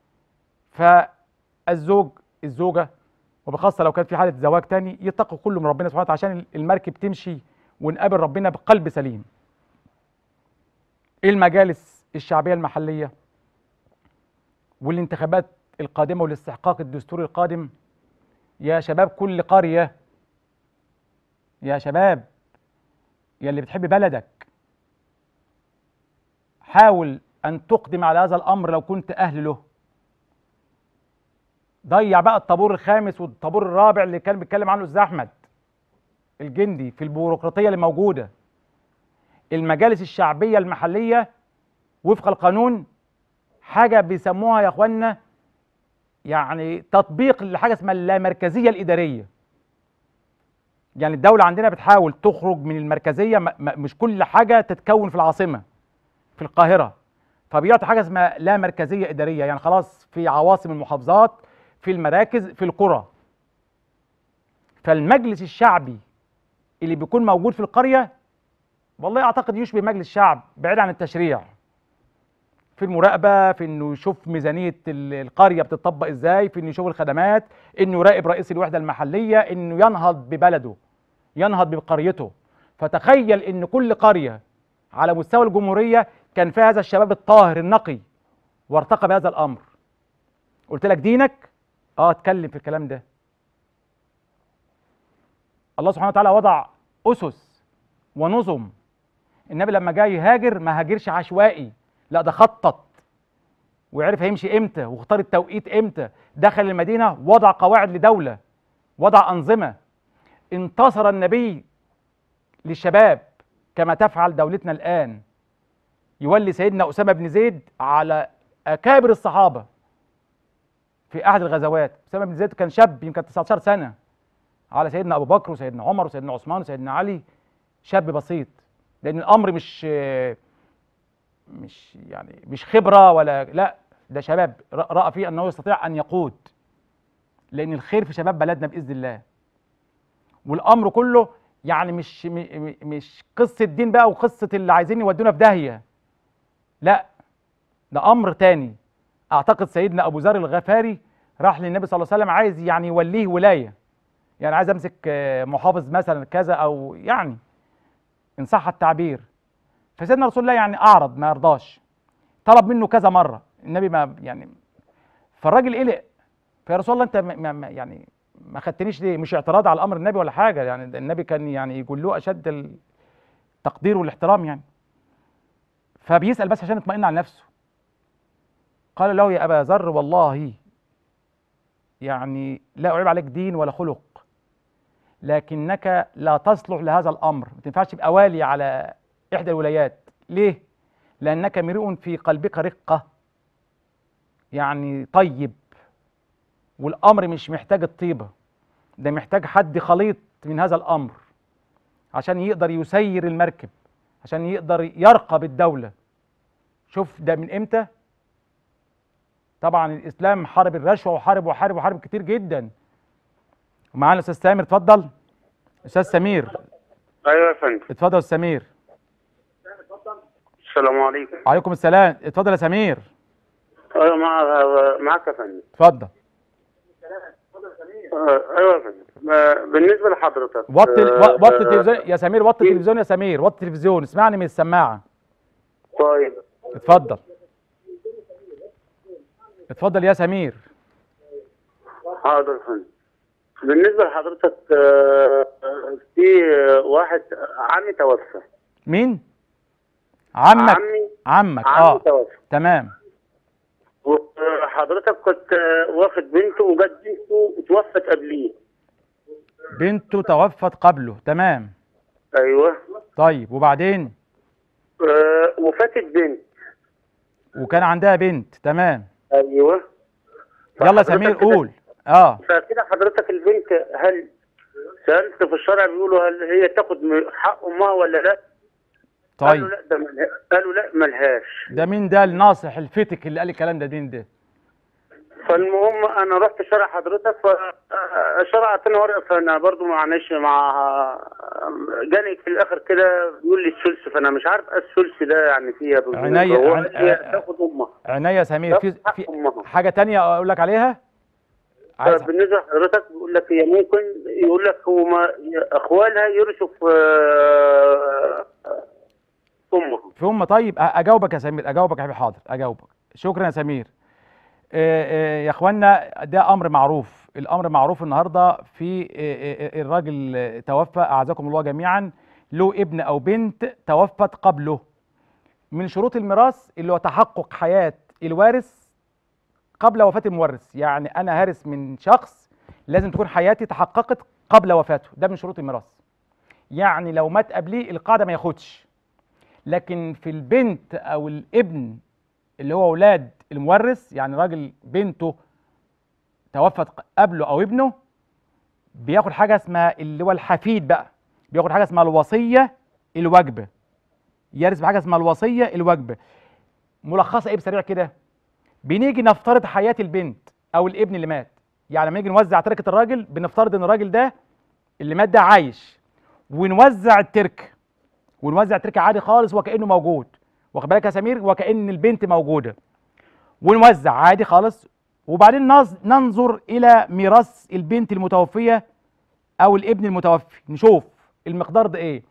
فالزوج الزوجه وبخاصه لو كان في حاله زواج تاني يتقوا كله من ربنا سبحانه وتعالى عشان المركب تمشي ونقابل ربنا بقلب سليم المجالس الشعبيه المحليه والانتخابات القادمه والاستحقاق الدستوري القادم يا شباب كل قريه يا شباب يا اللي بتحب بلدك حاول ان تقدم على هذا الامر لو كنت اهل له ضيع بقى الطابور الخامس والطابور الرابع اللي كان بيتكلم عنه الاستاذ احمد الجندي في البيروقراطيه اللي موجوده المجالس الشعبيه المحليه وفق القانون حاجه بيسموها يا اخوانا يعني تطبيق لحاجه اسمها اللامركزيه الاداريه يعني الدوله عندنا بتحاول تخرج من المركزيه م- م- مش كل حاجه تتكون في العاصمه في القاهره فبيعطي حاجه اسمها لا مركزيه اداريه يعني خلاص في عواصم المحافظات في المراكز في القرى فالمجلس الشعبي اللي بيكون موجود في القريه والله اعتقد يشبه مجلس الشعب بعيد عن التشريع في المراقبه في انه يشوف ميزانيه ال- القريه بتطبق ازاي في انه يشوف الخدمات انه يراقب رئيس الوحده المحليه انه ينهض ببلده ينهض بقريته فتخيل ان كل قريه على مستوى الجمهوريه كان فيها هذا الشباب الطاهر النقي وارتقى بهذا الامر قلت لك دينك اه اتكلم في الكلام ده الله سبحانه وتعالى وضع اسس ونظم النبي لما جاي يهاجر ما هاجرش عشوائي لا ده خطط وعرف هيمشي امتى واختار التوقيت امتى دخل المدينه وضع قواعد لدوله وضع انظمه انتصر النبي للشباب كما تفعل دولتنا الان يولي سيدنا اسامه بن زيد على اكابر الصحابه في احد الغزوات اسامه بن زيد كان شاب يمكن 19 سنه على سيدنا ابو بكر وسيدنا عمر وسيدنا عثمان وسيدنا علي شاب بسيط لان الامر مش مش يعني مش خبره ولا لا ده شباب ر- راى فيه انه يستطيع ان يقود لان الخير في شباب بلدنا باذن الله والامر كله يعني مش م- م- مش قصه دين بقى وقصه اللي عايزين يودونا في داهيه لا ده امر تاني اعتقد سيدنا ابو ذر الغفاري راح للنبي صلى الله عليه وسلم عايز يعني يوليه ولايه يعني عايز امسك آه، محافظ مثلا كذا او يعني ان صح التعبير فسيدنا رسول الله يعني اعرض ما يرضاش طلب منه كذا مره النبي ما يعني فالراجل قلق فيا رسول الله انت ما ما- ما- يعني ما خدتنيش ليه مش اعتراض على امر النبي ولا حاجه يعني ده النبي كان يعني يقول له اشد التقدير والاحترام يعني فبيسال بس عشان يطمئن على نفسه قال له يا ابا ذر والله يعني لا اعيب عليك دين ولا خلق لكنك لا تصلح لهذا الامر ما تنفعش تبقى والي على احدى الولايات ليه لانك امرئ في قلبك رقه يعني طيب والامر مش محتاج الطيبه ده محتاج حد خليط من هذا الامر عشان يقدر يسير المركب عشان يقدر يرقى بالدوله شوف ده من امتى طبعا الاسلام حارب الرشوه وحارب وحارب وحارب كتير جدا ومعانا الاستاذ سامر اتفضل استاذ سمير ايوه يا فندم اتفضل يا سمير السلام عليكم عليكم السلام اتفضل يا سمير ايوه مع معاك يا فندم اتفضل آه، ايوه يا فندم آه، بالنسبه لحضرتك وطي آه، و- وطي آه، التلفزيون يا سمير وطي التلفزيون يا سمير وطي التلفزيون اسمعني من السماعه طيب اتفضل اتفضل يا سمير حاضر يا فندم بالنسبه لحضرتك آه، آه، في آه، واحد عمي توفى مين عمك عمي عمك عمي اه توفى تمام وحضرتك كنت آه، واخد بنته وجت بنته اتوفت قبليه بنته توفت قبله تمام ايوه طيب وبعدين آه، وفاتت بنت وكان عندها بنت تمام ايوه يلا يا فحضرتك سمير كده- قول اه فكده حضرتك البنت هل سألت في الشرع بيقولوا هل هي تاخد م- حق امها ولا لا؟ قالوا طيب لا ده ملها- قالوا لا ملهاش ده مين ده الناصح الفتك اللي قال الكلام ده مين ده فالمهم انا رحت شرع حضرتك فالشرع اعطاني ورقه فانا برضو معلش مع جاني في الاخر كده بيقول لي الثلث فانا مش عارف ايه الثلث ده يعني فيها بالظبط. عينيا- هو عن- قال لي آه، تاخد امها عينيا يا سمير في حق في امها حاجه تانية اقول لك عليها عايز بالنسبه لحضرتك بيقول لك هي ممكن يقول لك هو ما اخوالها يرثوا في امها في ام طيب أ- اجاوبك يا سمير اجاوبك يا حبيبي حاضر اجاوبك شكرا يا سمير آه، آه، يا اخوانا ده امر معروف الامر معروف النهارده في آه، آه، الراجل آه، توفى اعزكم الله جميعا له ابن او بنت توفت قبله من شروط الميراث اللي هو تحقق حياه الوارث قبل وفاه المورث يعني انا هارث من شخص لازم تكون حياتي تحققت قبل وفاته ده من شروط الميراث يعني لو مات قبليه القاعده ما ياخدش لكن في البنت او الابن اللي هو اولاد المورث يعني راجل بنته توفت قبله او ابنه بياخد حاجه اسمها اللي هو الحفيد بقى بياخد حاجه اسمها الوصيه الواجبه يرث بحاجه اسمها الوصيه الواجبه ملخصه ايه بسريع كده بنيجي نفترض حياه البنت او الابن اللي مات يعني لما نيجي نوزع تركه الراجل بنفترض ان الراجل ده اللي مات ده عايش ونوزع التركه ونوزع التركه عادي خالص وكانه موجود واخد بالك يا سمير وكان البنت موجوده ونوزع عادي خالص وبعدين نظ- ننظر الى ميراث البنت المتوفيه او الابن المتوفي نشوف المقدار ده ايه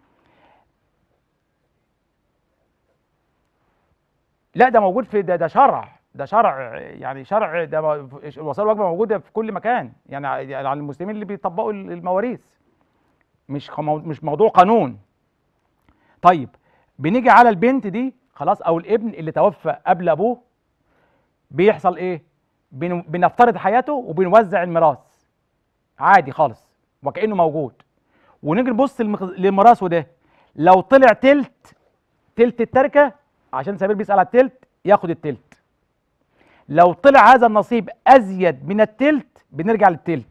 لا ده موجود في ده ده شرع ده شرع يعني شرع ده م- الوصايا الواجبه موجوده في كل مكان يعني ع- يعني على المسلمين اللي بيطبقوا ال- المواريث مش خمو- مش موضوع قانون طيب بنيجي على البنت دي خلاص او الابن اللي توفى قبل ابوه بيحصل ايه بن- بنفترض حياته وبنوزع الميراث عادي خالص وكانه موجود ونيجي نبص للمخ- لميراثه ده لو طلع تلت تلت التركه عشان سمير بيسال على التلت ياخد التلت لو طلع هذا النصيب ازيد من التلت بنرجع للتلت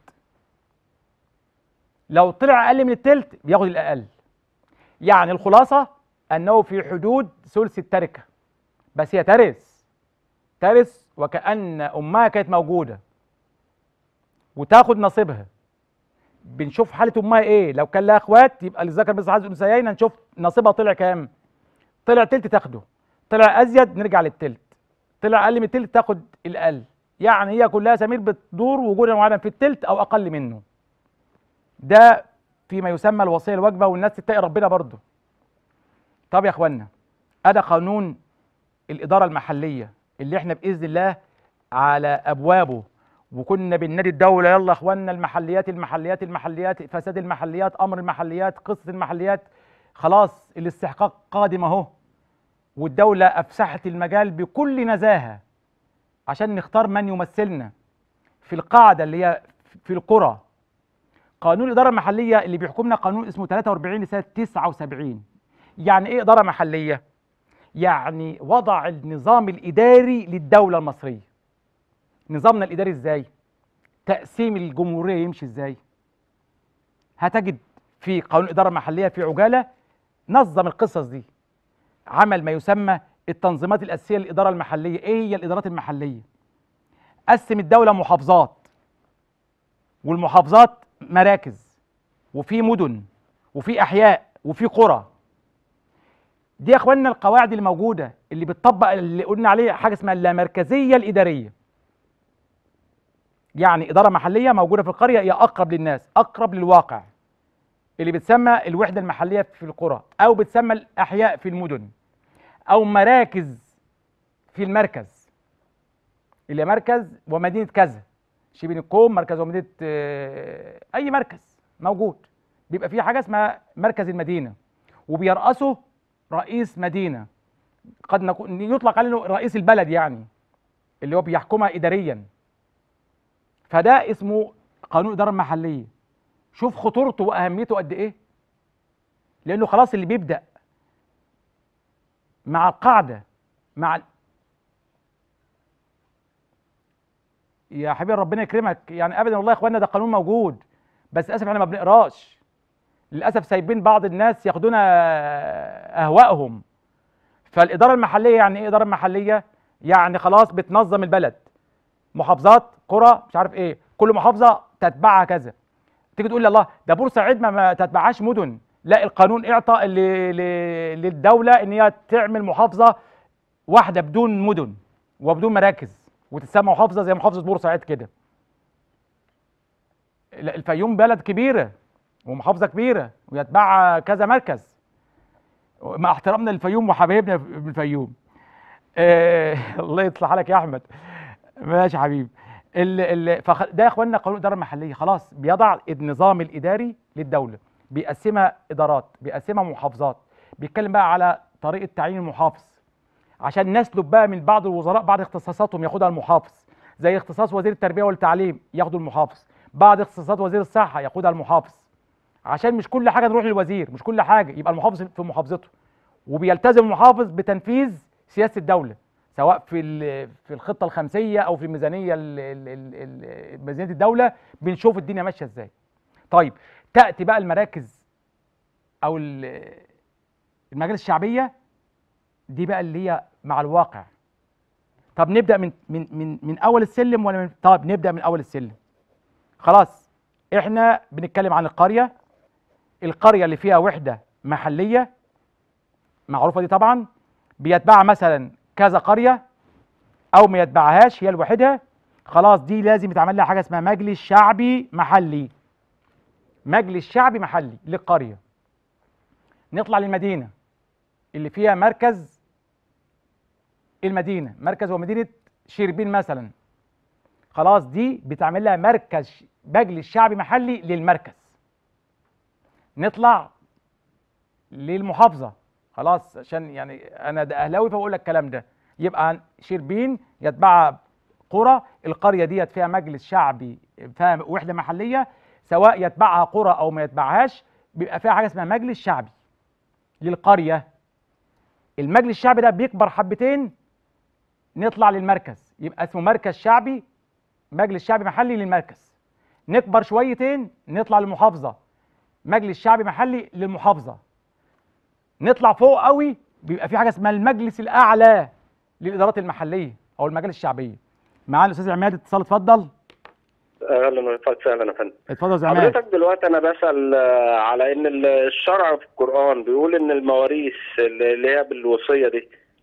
لو طلع اقل من التلت بياخد الاقل يعني الخلاصه انه في حدود ثلث التركه بس هي ترث ترث وكأن أمها كانت موجودة وتاخد نصيبها بنشوف حالة أمها إيه لو كان لها إخوات يبقى للذكر مثل حظ الأنثيين هنشوف نصيبها طلع كام طلع تلت تاخده طلع أزيد نرجع للتلت طلع أقل من التلت تاخد الأقل يعني هي كلها سمير بتدور وجودا وعدم في التلت او اقل منه ده فيما يسمى الوصيه الواجبه والناس تتقي ربنا برضه طب يا اخوانا ادى قانون الاداره المحليه اللي احنا باذن الله على ابوابه وكنا بننادي الدوله يلا يا اخوانا المحليات المحليات المحليات فساد المحليات امر المحليات قصه المحليات خلاص الاستحقاق قادم اهو والدوله افسحت المجال بكل نزاهه عشان نختار من يمثلنا في القاعده اللي هي في القرى قانون الاداره المحليه اللي بيحكمنا قانون اسمه 43 لسنه 79 يعني ايه اداره محليه يعني وضع النظام الاداري للدوله المصريه نظامنا الاداري ازاي تقسيم الجمهوريه يمشي ازاي هتجد في قانون الاداره المحليه في عجاله نظم القصص دي عمل ما يسمى التنظيمات الاساسيه للاداره المحليه ايه هي الادارات المحليه قسم الدوله محافظات والمحافظات مراكز وفي مدن وفي احياء وفي قرى دي يا اخواننا القواعد اللي موجوده اللي بتطبق اللي قلنا عليه حاجه اسمها اللامركزيه الاداريه يعني اداره محليه موجوده في القريه هي اقرب للناس اقرب للواقع اللي بتسمى الوحده المحليه في القرى او بتسمى الاحياء في المدن او مراكز في المركز اللي هي مركز ومدينه كذا شبين الكوم مركز ومدينه آه، اي مركز موجود بيبقى فيه حاجه اسمها مركز المدينه وبيرأسه رئيس مدينه قد نكون يطلق عليه إنه رئيس البلد يعني اللي هو بيحكمها اداريا فده اسمه قانون الاداره المحليه شوف خطورته واهميته قد ايه لانه خلاص اللي بيبدا مع القاعده مع ال- يا حبيبي ربنا يكرمك يعني ابدا والله يا اخوانا ده قانون موجود بس للاسف احنا ما بنقراش للاسف سايبين بعض الناس ياخدون اهوائهم فالاداره المحليه يعني ايه اداره محليه يعني خلاص بتنظم البلد محافظات قرى مش عارف ايه كل محافظه تتبعها كذا تيجي تقول لي الله ده بورسعيد ما, ما تتبعهاش مدن لا القانون اعطى ل- ل- للدوله ان هي تعمل محافظه واحده بدون مدن وبدون مراكز وتتسمى محافظه زي محافظه بورسعيد كده لا، الفيوم بلد كبيره ومحافظه كبيره ويتبعها كذا مركز مع احترامنا للفيوم وحبايبنا في الفيوم آه الله يصلح لك يا احمد ماشي يا حبيبي ال ال فخ... ده يا اخوانا قانون الاداره المحليه خلاص بيضع النظام الاداري للدوله بيقسمها ادارات بيقسمها محافظات بيتكلم بقى على طريقه تعيين المحافظ عشان نسلب بقى من بعض الوزراء بعض اختصاصاتهم ياخدها المحافظ زي اختصاص وزير التربيه والتعليم ياخده المحافظ بعض اختصاصات وزير الصحه ياخدها المحافظ عشان مش كل حاجه نروح للوزير مش كل حاجه يبقى المحافظ في محافظته وبيلتزم المحافظ بتنفيذ سياسه الدوله سواء في ال- في الخطه الخمسيه او في الميزانيه ال- ال- ال- ال- ميزانيه الدوله بنشوف الدنيا ماشيه ازاي طيب تاتي بقى المراكز او ال- المجالس الشعبيه دي بقى اللي هي مع الواقع طب نبدا من من من من اول السلم ولا من طب نبدا من اول السلم خلاص احنا بنتكلم عن القريه القريه اللي فيها وحده محليه معروفه دي طبعا بيتبعها مثلا كذا قريه او ما يتبعهاش هي لوحدها خلاص دي لازم يتعمل لها حاجه اسمها مجلس شعبي محلي مجلس شعبي محلي للقريه نطلع للمدينه اللي فيها مركز المدينه مركز ومدينه شربين مثلا خلاص دي بتعمل لها مركز ش- مجلس شعبي محلي للمركز نطلع للمحافظه خلاص عشان يعني انا ده اهلاوي فبقول لك الكلام ده يبقى شربين يتبعها قرى القريه ديت فيها مجلس شعبي فيها وحده محليه سواء يتبعها قرى او ما يتبعهاش بيبقى فيها حاجه اسمها مجلس شعبي للقريه المجلس الشعبي ده بيكبر حبتين نطلع للمركز يبقى اسمه مركز شعبي مجلس شعبي محلي للمركز نكبر شويتين نطلع للمحافظه مجلس شعبي محلي للمحافظه نطلع فوق قوي بيبقى في حاجه اسمها المجلس الاعلى للادارات المحليه او المجالس الشعبيه معانا الاستاذ عماد اتصال اتفضل اهلا وسهلا يا فندم اتفضل يا أستاذ عماد حضرتك دلوقتي انا بسال آه، على ان ال- الشرع في القران بيقول ان المواريث اللي اللي هي بالوصيه دي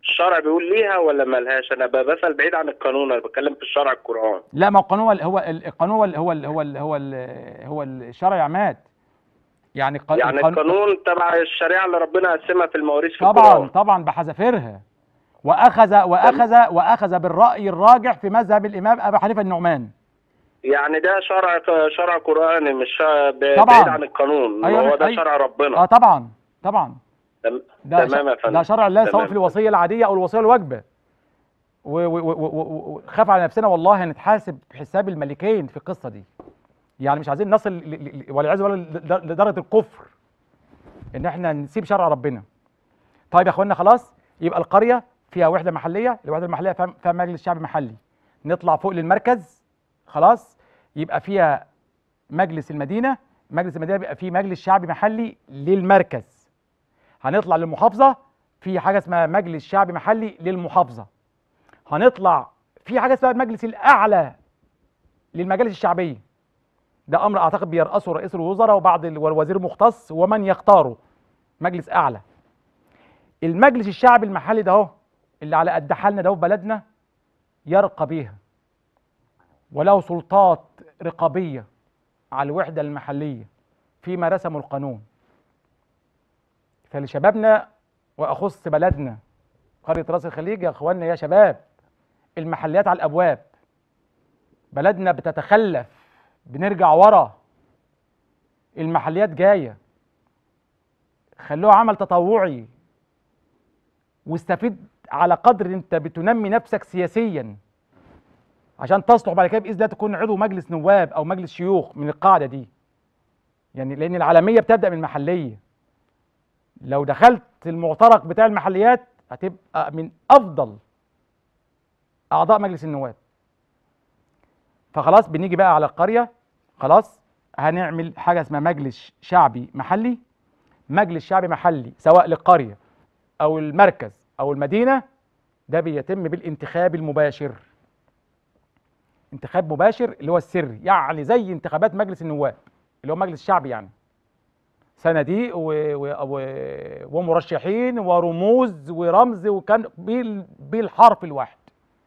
الشرع بيقول ليها ولا مالهاش انا ب- بسال بعيد عن القانون انا بتكلم في الشرع القران لا ما هو القانون هو ال- هو ال- القانون هو ال- هو ال- هو ال- هو ال- هو الشرع يا عماد يعني الق- يعني القانون تبع الشريعه اللي ربنا قسمها في المواريث في طبعا القران طبعا بحذافيرها واخذ واخذ واخذ بالراي الراجح في مذهب الامام ابي حنيفه النعمان يعني ده شرع شرع قراني مش شرع ب- طبعاً. بعيد عن القانون أيوة، هو ده أيوة. شرع ربنا اه طبعا طبعا تم- ده تمام يا ش- فندم ده شرع الله سواء تمام. في الوصيه العاديه او الوصيه الواجبه و- و- و- و- وخاف على نفسنا والله هنتحاسب حساب الملكين في القصه دي يعني مش عايزين نصل ل- ل- ل- والعياذ بالله لد- لدرجه الكفر ان احنا نسيب شرع ربنا طيب يا اخوانا خلاص يبقى القريه فيها وحده محليه الوحده المحليه فيها فيها مجلس شعب محلي نطلع فوق للمركز خلاص يبقى فيها مجلس المدينه مجلس المدينه بيبقى فيه مجلس شعبي محلي للمركز هنطلع للمحافظه في حاجه اسمها مجلس شعبي محلي للمحافظه هنطلع في حاجه اسمها المجلس الاعلى للمجالس الشعبيه ده امر اعتقد بيرأسه رئيس الوزراء وبعض ال- والوزير المختص ومن يختاره مجلس اعلى المجلس الشعبي المحلي ده اهو اللي على قد حالنا ده في بلدنا يرقى بيها وله سلطات رقابيه على الوحده المحليه فيما رسموا القانون فلشبابنا واخص بلدنا قريه راس الخليج يا اخواننا يا شباب المحليات على الابواب بلدنا بتتخلف بنرجع ورا المحليات جايه خلوها عمل تطوعي واستفيد على قدر انت بتنمي نفسك سياسيا عشان تصلح بعد كده باذن الله تكون عضو مجلس نواب او مجلس شيوخ من القاعده دي يعني لان العالميه بتبدا من المحليه لو دخلت المعترك بتاع المحليات هتبقى من افضل اعضاء مجلس النواب فخلاص بنيجي بقى على القريه خلاص هنعمل حاجه اسمها مجلس شعبي محلي مجلس شعبي محلي سواء للقريه او المركز او المدينه ده بيتم بالانتخاب المباشر انتخاب مباشر اللي هو السري يعني زي انتخابات مجلس النواب اللي هو مجلس شعبي يعني صناديق و... و... و... ومرشحين ورموز ورمز وكان بال... بالحرف الواحد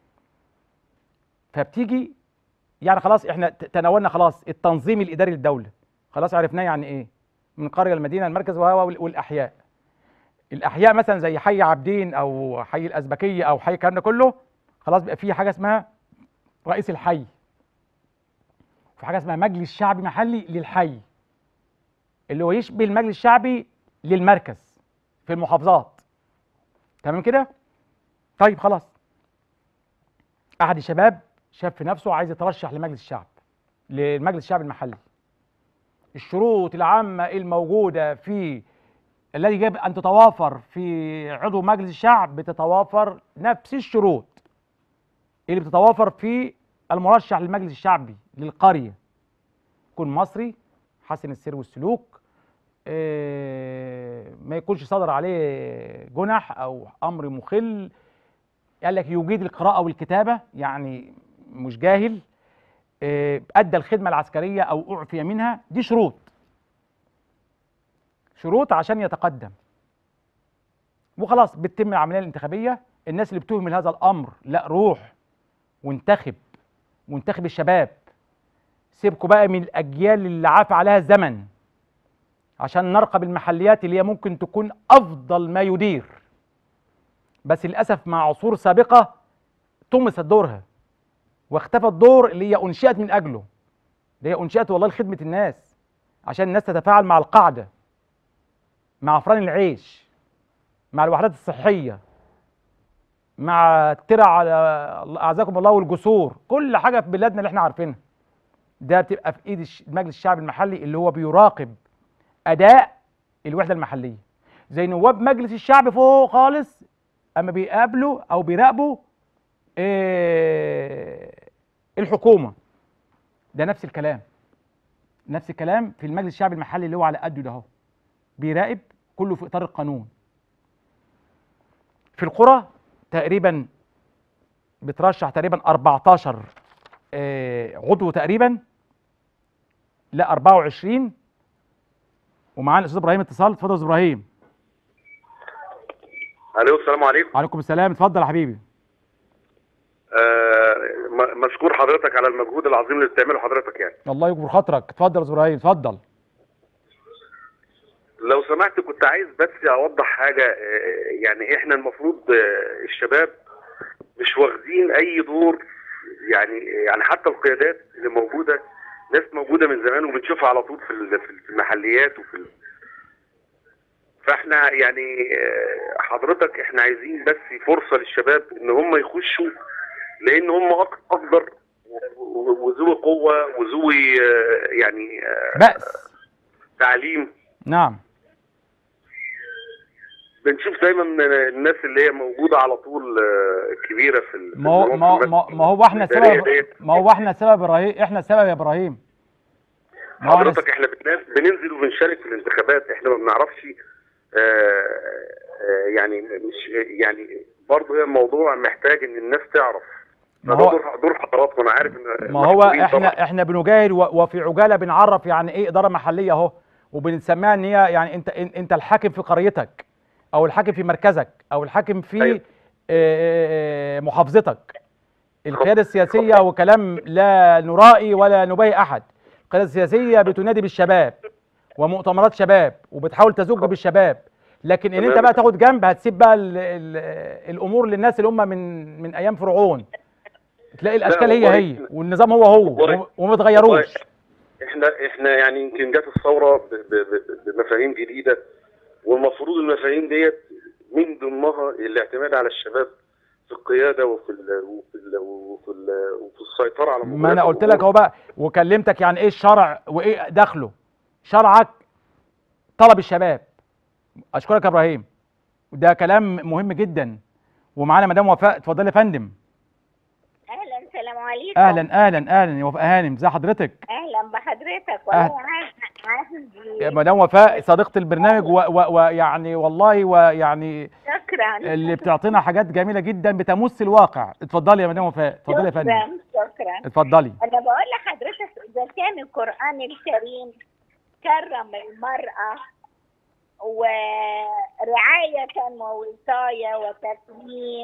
فبتيجي يعني خلاص احنا ت- تناولنا خلاص التنظيم الاداري للدوله خلاص عرفناه يعني ايه من قريه المدينه المركز وهو وال- والاحياء الاحياء مثلا زي حي عابدين او حي الازبكيه او حي الكلام ده كله خلاص بيبقى في حاجه اسمها رئيس الحي في حاجه اسمها مجلس شعبي محلي للحي اللي هو يشبه المجلس الشعبي للمركز في المحافظات تمام كده طيب خلاص احد الشباب شاف في نفسه عايز يترشح لمجلس الشعب للمجلس الشعبي المحلي الشروط العامه الموجوده في الذي يجب ان تتوافر في عضو مجلس الشعب بتتوافر نفس الشروط اللي بتتوافر في المرشح للمجلس الشعبي للقريه يكون مصري حسن السير والسلوك آه، ما يكونش صدر عليه جنح او امر مخل قال لك يجيد القراءه والكتابه يعني مش جاهل آه، ادى الخدمه العسكريه او اعفي منها دي شروط شروط عشان يتقدم وخلاص بتتم العمليه الانتخابيه الناس اللي بتهمل هذا الامر لا روح وانتخب وانتخب الشباب سيبكوا بقى من الاجيال اللي عاف عليها الزمن عشان نرقب المحليات اللي هي ممكن تكون افضل ما يدير بس للاسف مع عصور سابقه طمست دورها واختفى الدور اللي هي انشئت من اجله اللي هي انشئت والله لخدمه الناس عشان الناس تتفاعل مع القاعده مع افران العيش مع الوحدات الصحيه مع الترع على اعزكم الله والجسور كل حاجه في بلادنا اللي احنا عارفينها ده بتبقى في ايد الش- المجلس الشعبي المحلي اللي هو بيراقب اداء الوحده المحليه زي نواب مجلس الشعب فوق خالص اما بيقابلوا او بيراقبوا إيه الحكومه ده نفس الكلام نفس الكلام في المجلس الشعبي المحلي اللي هو على قده ده اهو بيراقب كله في اطار القانون في القرى تقريبا بترشح تقريبا 14 آه، عضو تقريبا لا 24 ومعانا الاستاذ ابراهيم اتصال اتفضل يا استاذ ابراهيم الو السلام عليكم وعليكم السلام اتفضل يا حبيبي آه م- مشكور حضرتك على المجهود العظيم اللي بتعمله حضرتك يعني الله يكبر خاطرك اتفضل يا أستاذ ابراهيم اتفضل لو سمحت كنت عايز بس اوضح حاجه آه، يعني احنا المفروض آه، الشباب مش واخدين اي دور يعني يعني حتى القيادات اللي موجوده ناس موجوده من زمان وبنشوفها على طول في ال- في المحليات وفي ال... فاحنا يعني آه، حضرتك احنا عايزين بس فرصه للشباب ان هم يخشوا لان هم أك- اقدر و- و- وذوي قوه وذوي آه، يعني آه، بأس تعليم نعم بنشوف دايما الناس اللي هي موجوده على طول آه، كبيره في ال- في ما هو ما هو- المناطق ما ما هو احنا الإدارية سبب ديت. ما هو احنا سبب ابراهيم احنا السبب يا ابراهيم ما هو احنا حضرتك احنا بننزل, بننزل وبنشارك في الانتخابات احنا ما بنعرفش آه، آه، يعني مش يعني برضه هي الموضوع محتاج ان الناس تعرف ما فده هو- دور دور حضراتكم انا عارف ان ما هو مسؤولين احنا طبعاً. احنا بنجاهد و- وفي عجاله بنعرف يعني ايه اداره محليه اهو وبنسميها ان هي يعني انت إن- انت الحاكم في قريتك او الحاكم في مركزك او الحاكم في أيوة. آه، محافظتك القياده السياسيه وكلام لا نرائي ولا نباهي احد القياده السياسيه بتنادي بالشباب ومؤتمرات شباب وبتحاول تزج بالشباب لكن ان انت تمام. بقى تاخد جنب هتسيب بقى ال ال الامور للناس اللي هم من من ايام فرعون تلاقي الاشكال هي والله هي والنظام هو هو والله- وما- وما بتغيروش والله احنا احنا يعني يمكن جت الثوره ب- ب- ب- بمفاهيم جديده والمفروض المفاهيم ديت من ضمنها الاعتماد على الشباب في القياده وفي ال وفي ال وفي, ال وفي السيطره على ما انا مجالات قلت لك اهو بقى وكلمتك يعني ايه الشرع وايه دخله شرعك طلب الشباب اشكرك يا ابراهيم وده كلام مهم جدا ومعانا مدام وفاء اتفضلي يا فندم اهلا السلام عليكم اهلا اهلا اهلا يا وفاء هانم ازي حضرتك اهلا بحضرتك أهلا. والله عايز يا عندي مدام وفاء صديقه البرنامج و- و- ويعني والله ويعني شكرا اللي بتعطينا حاجات جميله جدا بتمس الواقع اتفضلي يا مدام وفاء اتفضلي يا فندم شكرا شكرا اتفضلي انا بقول لحضرتك اذا كان القران الكريم كرم المراه ورعايه ووصايه وتكريم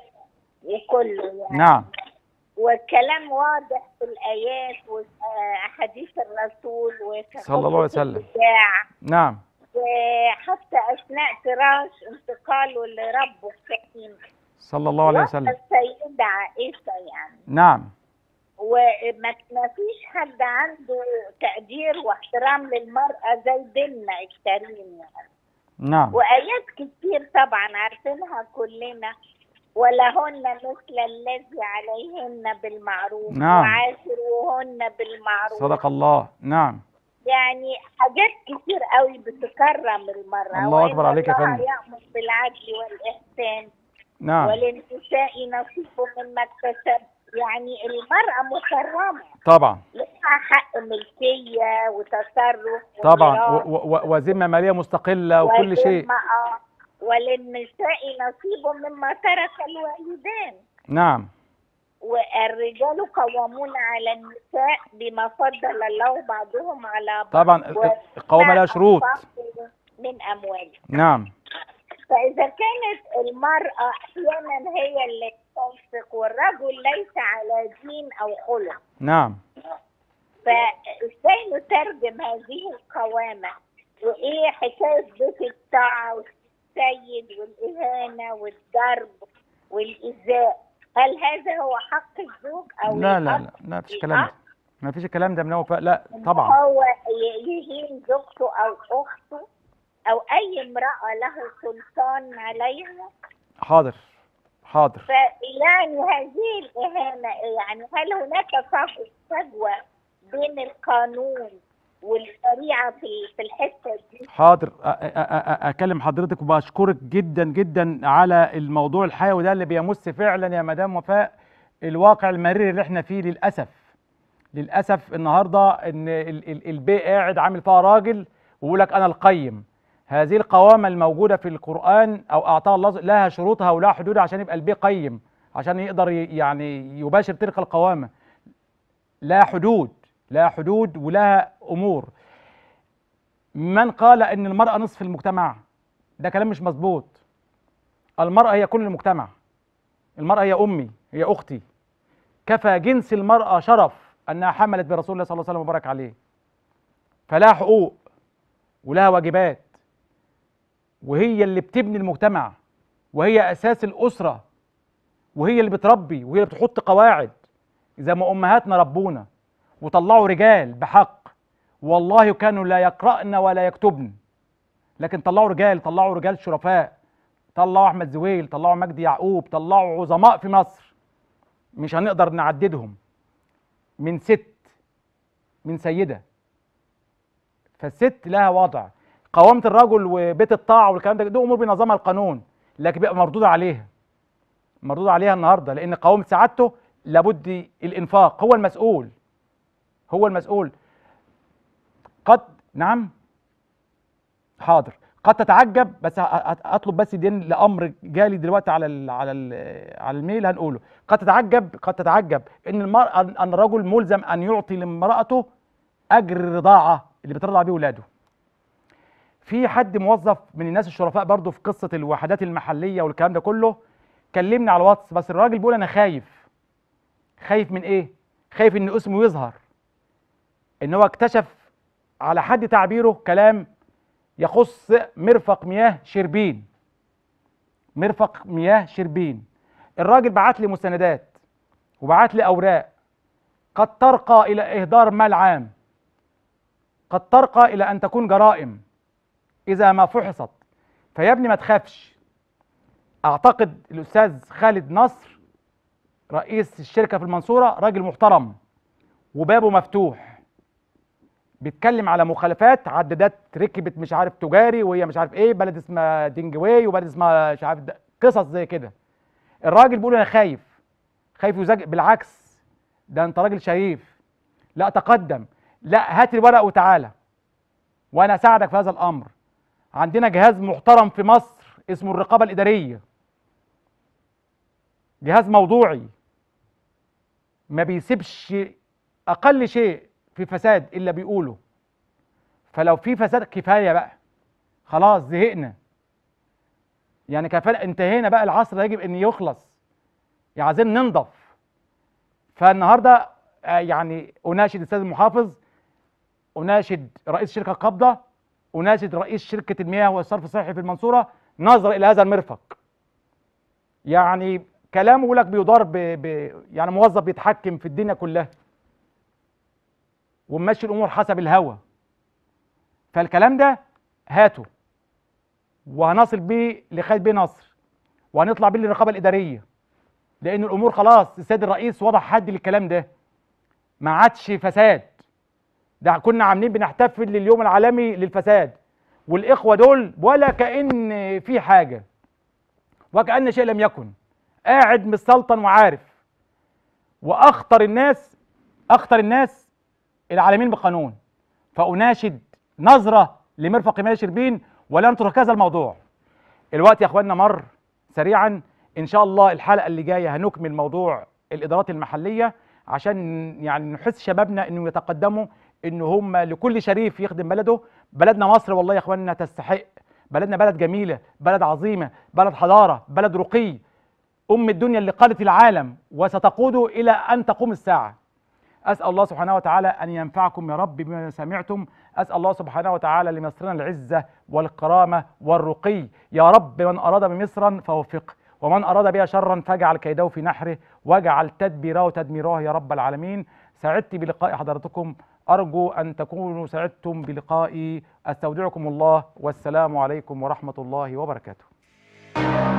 وكله يعني نعم والكلام واضح في الايات واحاديث الرسول وفي صلى الله عليه خطبة وسلم. الوداع. نعم وحتى اثناء فراش انتقاله لربه الكريم صلى الله عليه وصفة وسلم السيدة عائشة يعني نعم وما ما فيش حد عنده تقدير واحترام للمرأة زي ديننا الكريم يعني نعم وآيات كتير طبعا عارفينها كلنا ولهن مثل الذي عليهن بالمعروف نعم. وعاشروهن بالمعروف صدق الله نعم يعني حاجات كتير قوي بتكرم المرأة الله أكبر وإن عليك يا الله فندم. يأمر بالعدل والإحسان نعم وللنساء نصيب مما اكتسب يعني المرأة مكرمة طبعا لها حق ملكية وتصرف طبعا وميراث و- و- وذمه ماليه مستقله وكل شيء وذمة، آه. وللنساء نصيب مما ترك الوالدان نعم والرجال قوامون على النساء بما فضل الله بعضهم على بعض طبعا القوامه لها شروط وأنفقوا من أموالهم نعم فإذا كانت المرأة أحيانا هي اللي تنفق والرجل ليس على دين أو خلق نعم فإزاي نترجم هذه القوامة وإيه حكاية بيت الطاعة والسيد والإهانة والضرب والإيذاء هل هذا هو حق الزوج أو لا لا الأب لا لا فيش الكلام ده الأب ما فيش الكلام ده من وفاء لا إن طبعا هو ي- يهين زوجته أو أخته أو أي امرأة له سلطان عليها حاضر حاضر فيعني هذه الإهانة يعني هل هناك فرق فجوة بين القانون والشريعة في في الحتة دي؟ حاضر أ- أ- أ- اكلم حضرتك وبشكرك جدا جدا على الموضوع الحيوي ده اللي بيمس فعلا يا مدام وفاء الواقع المرير اللي احنا فيه للاسف للاسف النهارده ان ال- ال- البي قاعد عامل فيها راجل ويقول لك انا القيم هذه القوامه الموجوده في القران او اعطاها الله لها شروطها ولها حدودها عشان يبقى البي قيم عشان يقدر ي- يعني يباشر تلك القوامه لها حدود لها حدود ولها امور من قال ان المراه نصف المجتمع ده كلام مش مظبوط المرأة هي كل المجتمع المرأة هي أمي هي أختي كفى جنس المرأة شرف أنها حملت برسول الله صلى الله عليه وسلم وبارك عليه فلها حقوق ولها واجبات وهي اللي بتبني المجتمع وهي أساس الأسرة وهي اللي بتربي وهي اللي بتحط قواعد زي ما أمهاتنا ربونا وطلعوا رجال بحق والله كانوا لا يقرأن ولا يكتبن لكن طلعوا رجال طلعوا رجال شرفاء طلعوا احمد زويل طلعوا مجدي يعقوب طلعوا عظماء في مصر مش هنقدر نعددهم من ست من سيده فالست لها وضع قوامة الرجل وبيت الطاعة والكلام ده دي امور بينظمها القانون لكن بيبقى مردود عليها مردود عليها النهارده لان قوامة سعادته لابد الانفاق هو المسؤول هو المسؤول قد نعم حاضر قد تتعجب بس ه- ه- اطلب بس دين لامر جالي دلوقتي على ال على ال على الميل هنقوله قد تتعجب قد تتعجب ان المرأة ان الرجل ملزم ان يعطي لامرأته اجر الرضاعة اللي بترضع بيه ولاده في حد موظف من الناس الشرفاء برضه في قصة الوحدات المحلية والكلام ده كله كلمني على الواتس بس الراجل بيقول انا خايف خايف من ايه خايف ان اسمه يظهر ان هو اكتشف على حد تعبيره كلام يخص مرفق مياه شربين مرفق مياه شربين الراجل بعت لي مستندات وبعت لي اوراق قد ترقى الى اهدار مال عام قد ترقى الى ان تكون جرائم اذا ما فحصت فيا ابني ما تخافش اعتقد الاستاذ خالد نصر رئيس الشركه في المنصوره راجل محترم وبابه مفتوح بيتكلم على مخالفات عدادات ركبت مش عارف تجاري وهي مش عارف ايه بلد اسمها دينجوي وبلد اسمها مش عارف ده- قصص زي كده الراجل بيقول انا خايف خايف يزج بالعكس ده انت راجل شريف لا تقدم لا هات الورق وتعالى وانا اساعدك في هذا الامر عندنا جهاز محترم في مصر اسمه الرقابه الاداريه جهاز موضوعي ما بيسيبش اقل شيء في فساد الا بيقوله فلو في فساد كفايه بقى خلاص زهقنا يعني كفايه انتهينا بقى العصر يجب ان يخلص يعني عايزين ننضف فالنهارده آه، يعني اناشد الاستاذ المحافظ اناشد رئيس شركه قبضه اناشد رئيس شركه المياه والصرف الصحي في المنصوره نظر الى هذا المرفق يعني كلامه بيقول لك بيدار ب... ب... يعني موظف بيتحكم في الدنيا كلها وممشي الامور حسب الهوى فالكلام ده هاته وهنصل بيه لخالد بيه نصر وهنطلع بيه للرقابه الاداريه لان الامور خلاص السيد الرئيس وضع حد للكلام ده ما عادش فساد ده كنا عاملين بنحتفل لليوم العالمي للفساد والاخوه دول ولا كان في حاجه وكأن شيء لم يكن قاعد مستلطن وعارف واخطر الناس اخطر الناس العالمين بقانون فاناشد نظره لمرفق مياه شربين ولا نترك هذا الموضوع الوقت يا اخواننا مر سريعا ان شاء الله الحلقه اللي جايه هنكمل موضوع الادارات المحليه عشان يعني نحس شبابنا انه يتقدموا ان هم لكل شريف يخدم بلده بلدنا مصر والله يا اخواننا تستحق بلدنا بلد جميله بلد عظيمه بلد حضاره بلد رقي ام الدنيا اللي قادت العالم وستقود الى ان تقوم الساعه اسال الله سبحانه وتعالى ان ينفعكم يا رب بما سمعتم اسال الله سبحانه وتعالى لمصرنا العزه والكرامه والرقي يا رب من اراد بمصرا فوفقه ومن اراد بها شرا فاجعل كيده في نحره واجعل تدبيره تدميره يا رب العالمين سعدت بلقاء حضراتكم ارجو ان تكونوا سعدتم بلقائي استودعكم الله والسلام عليكم ورحمه الله وبركاته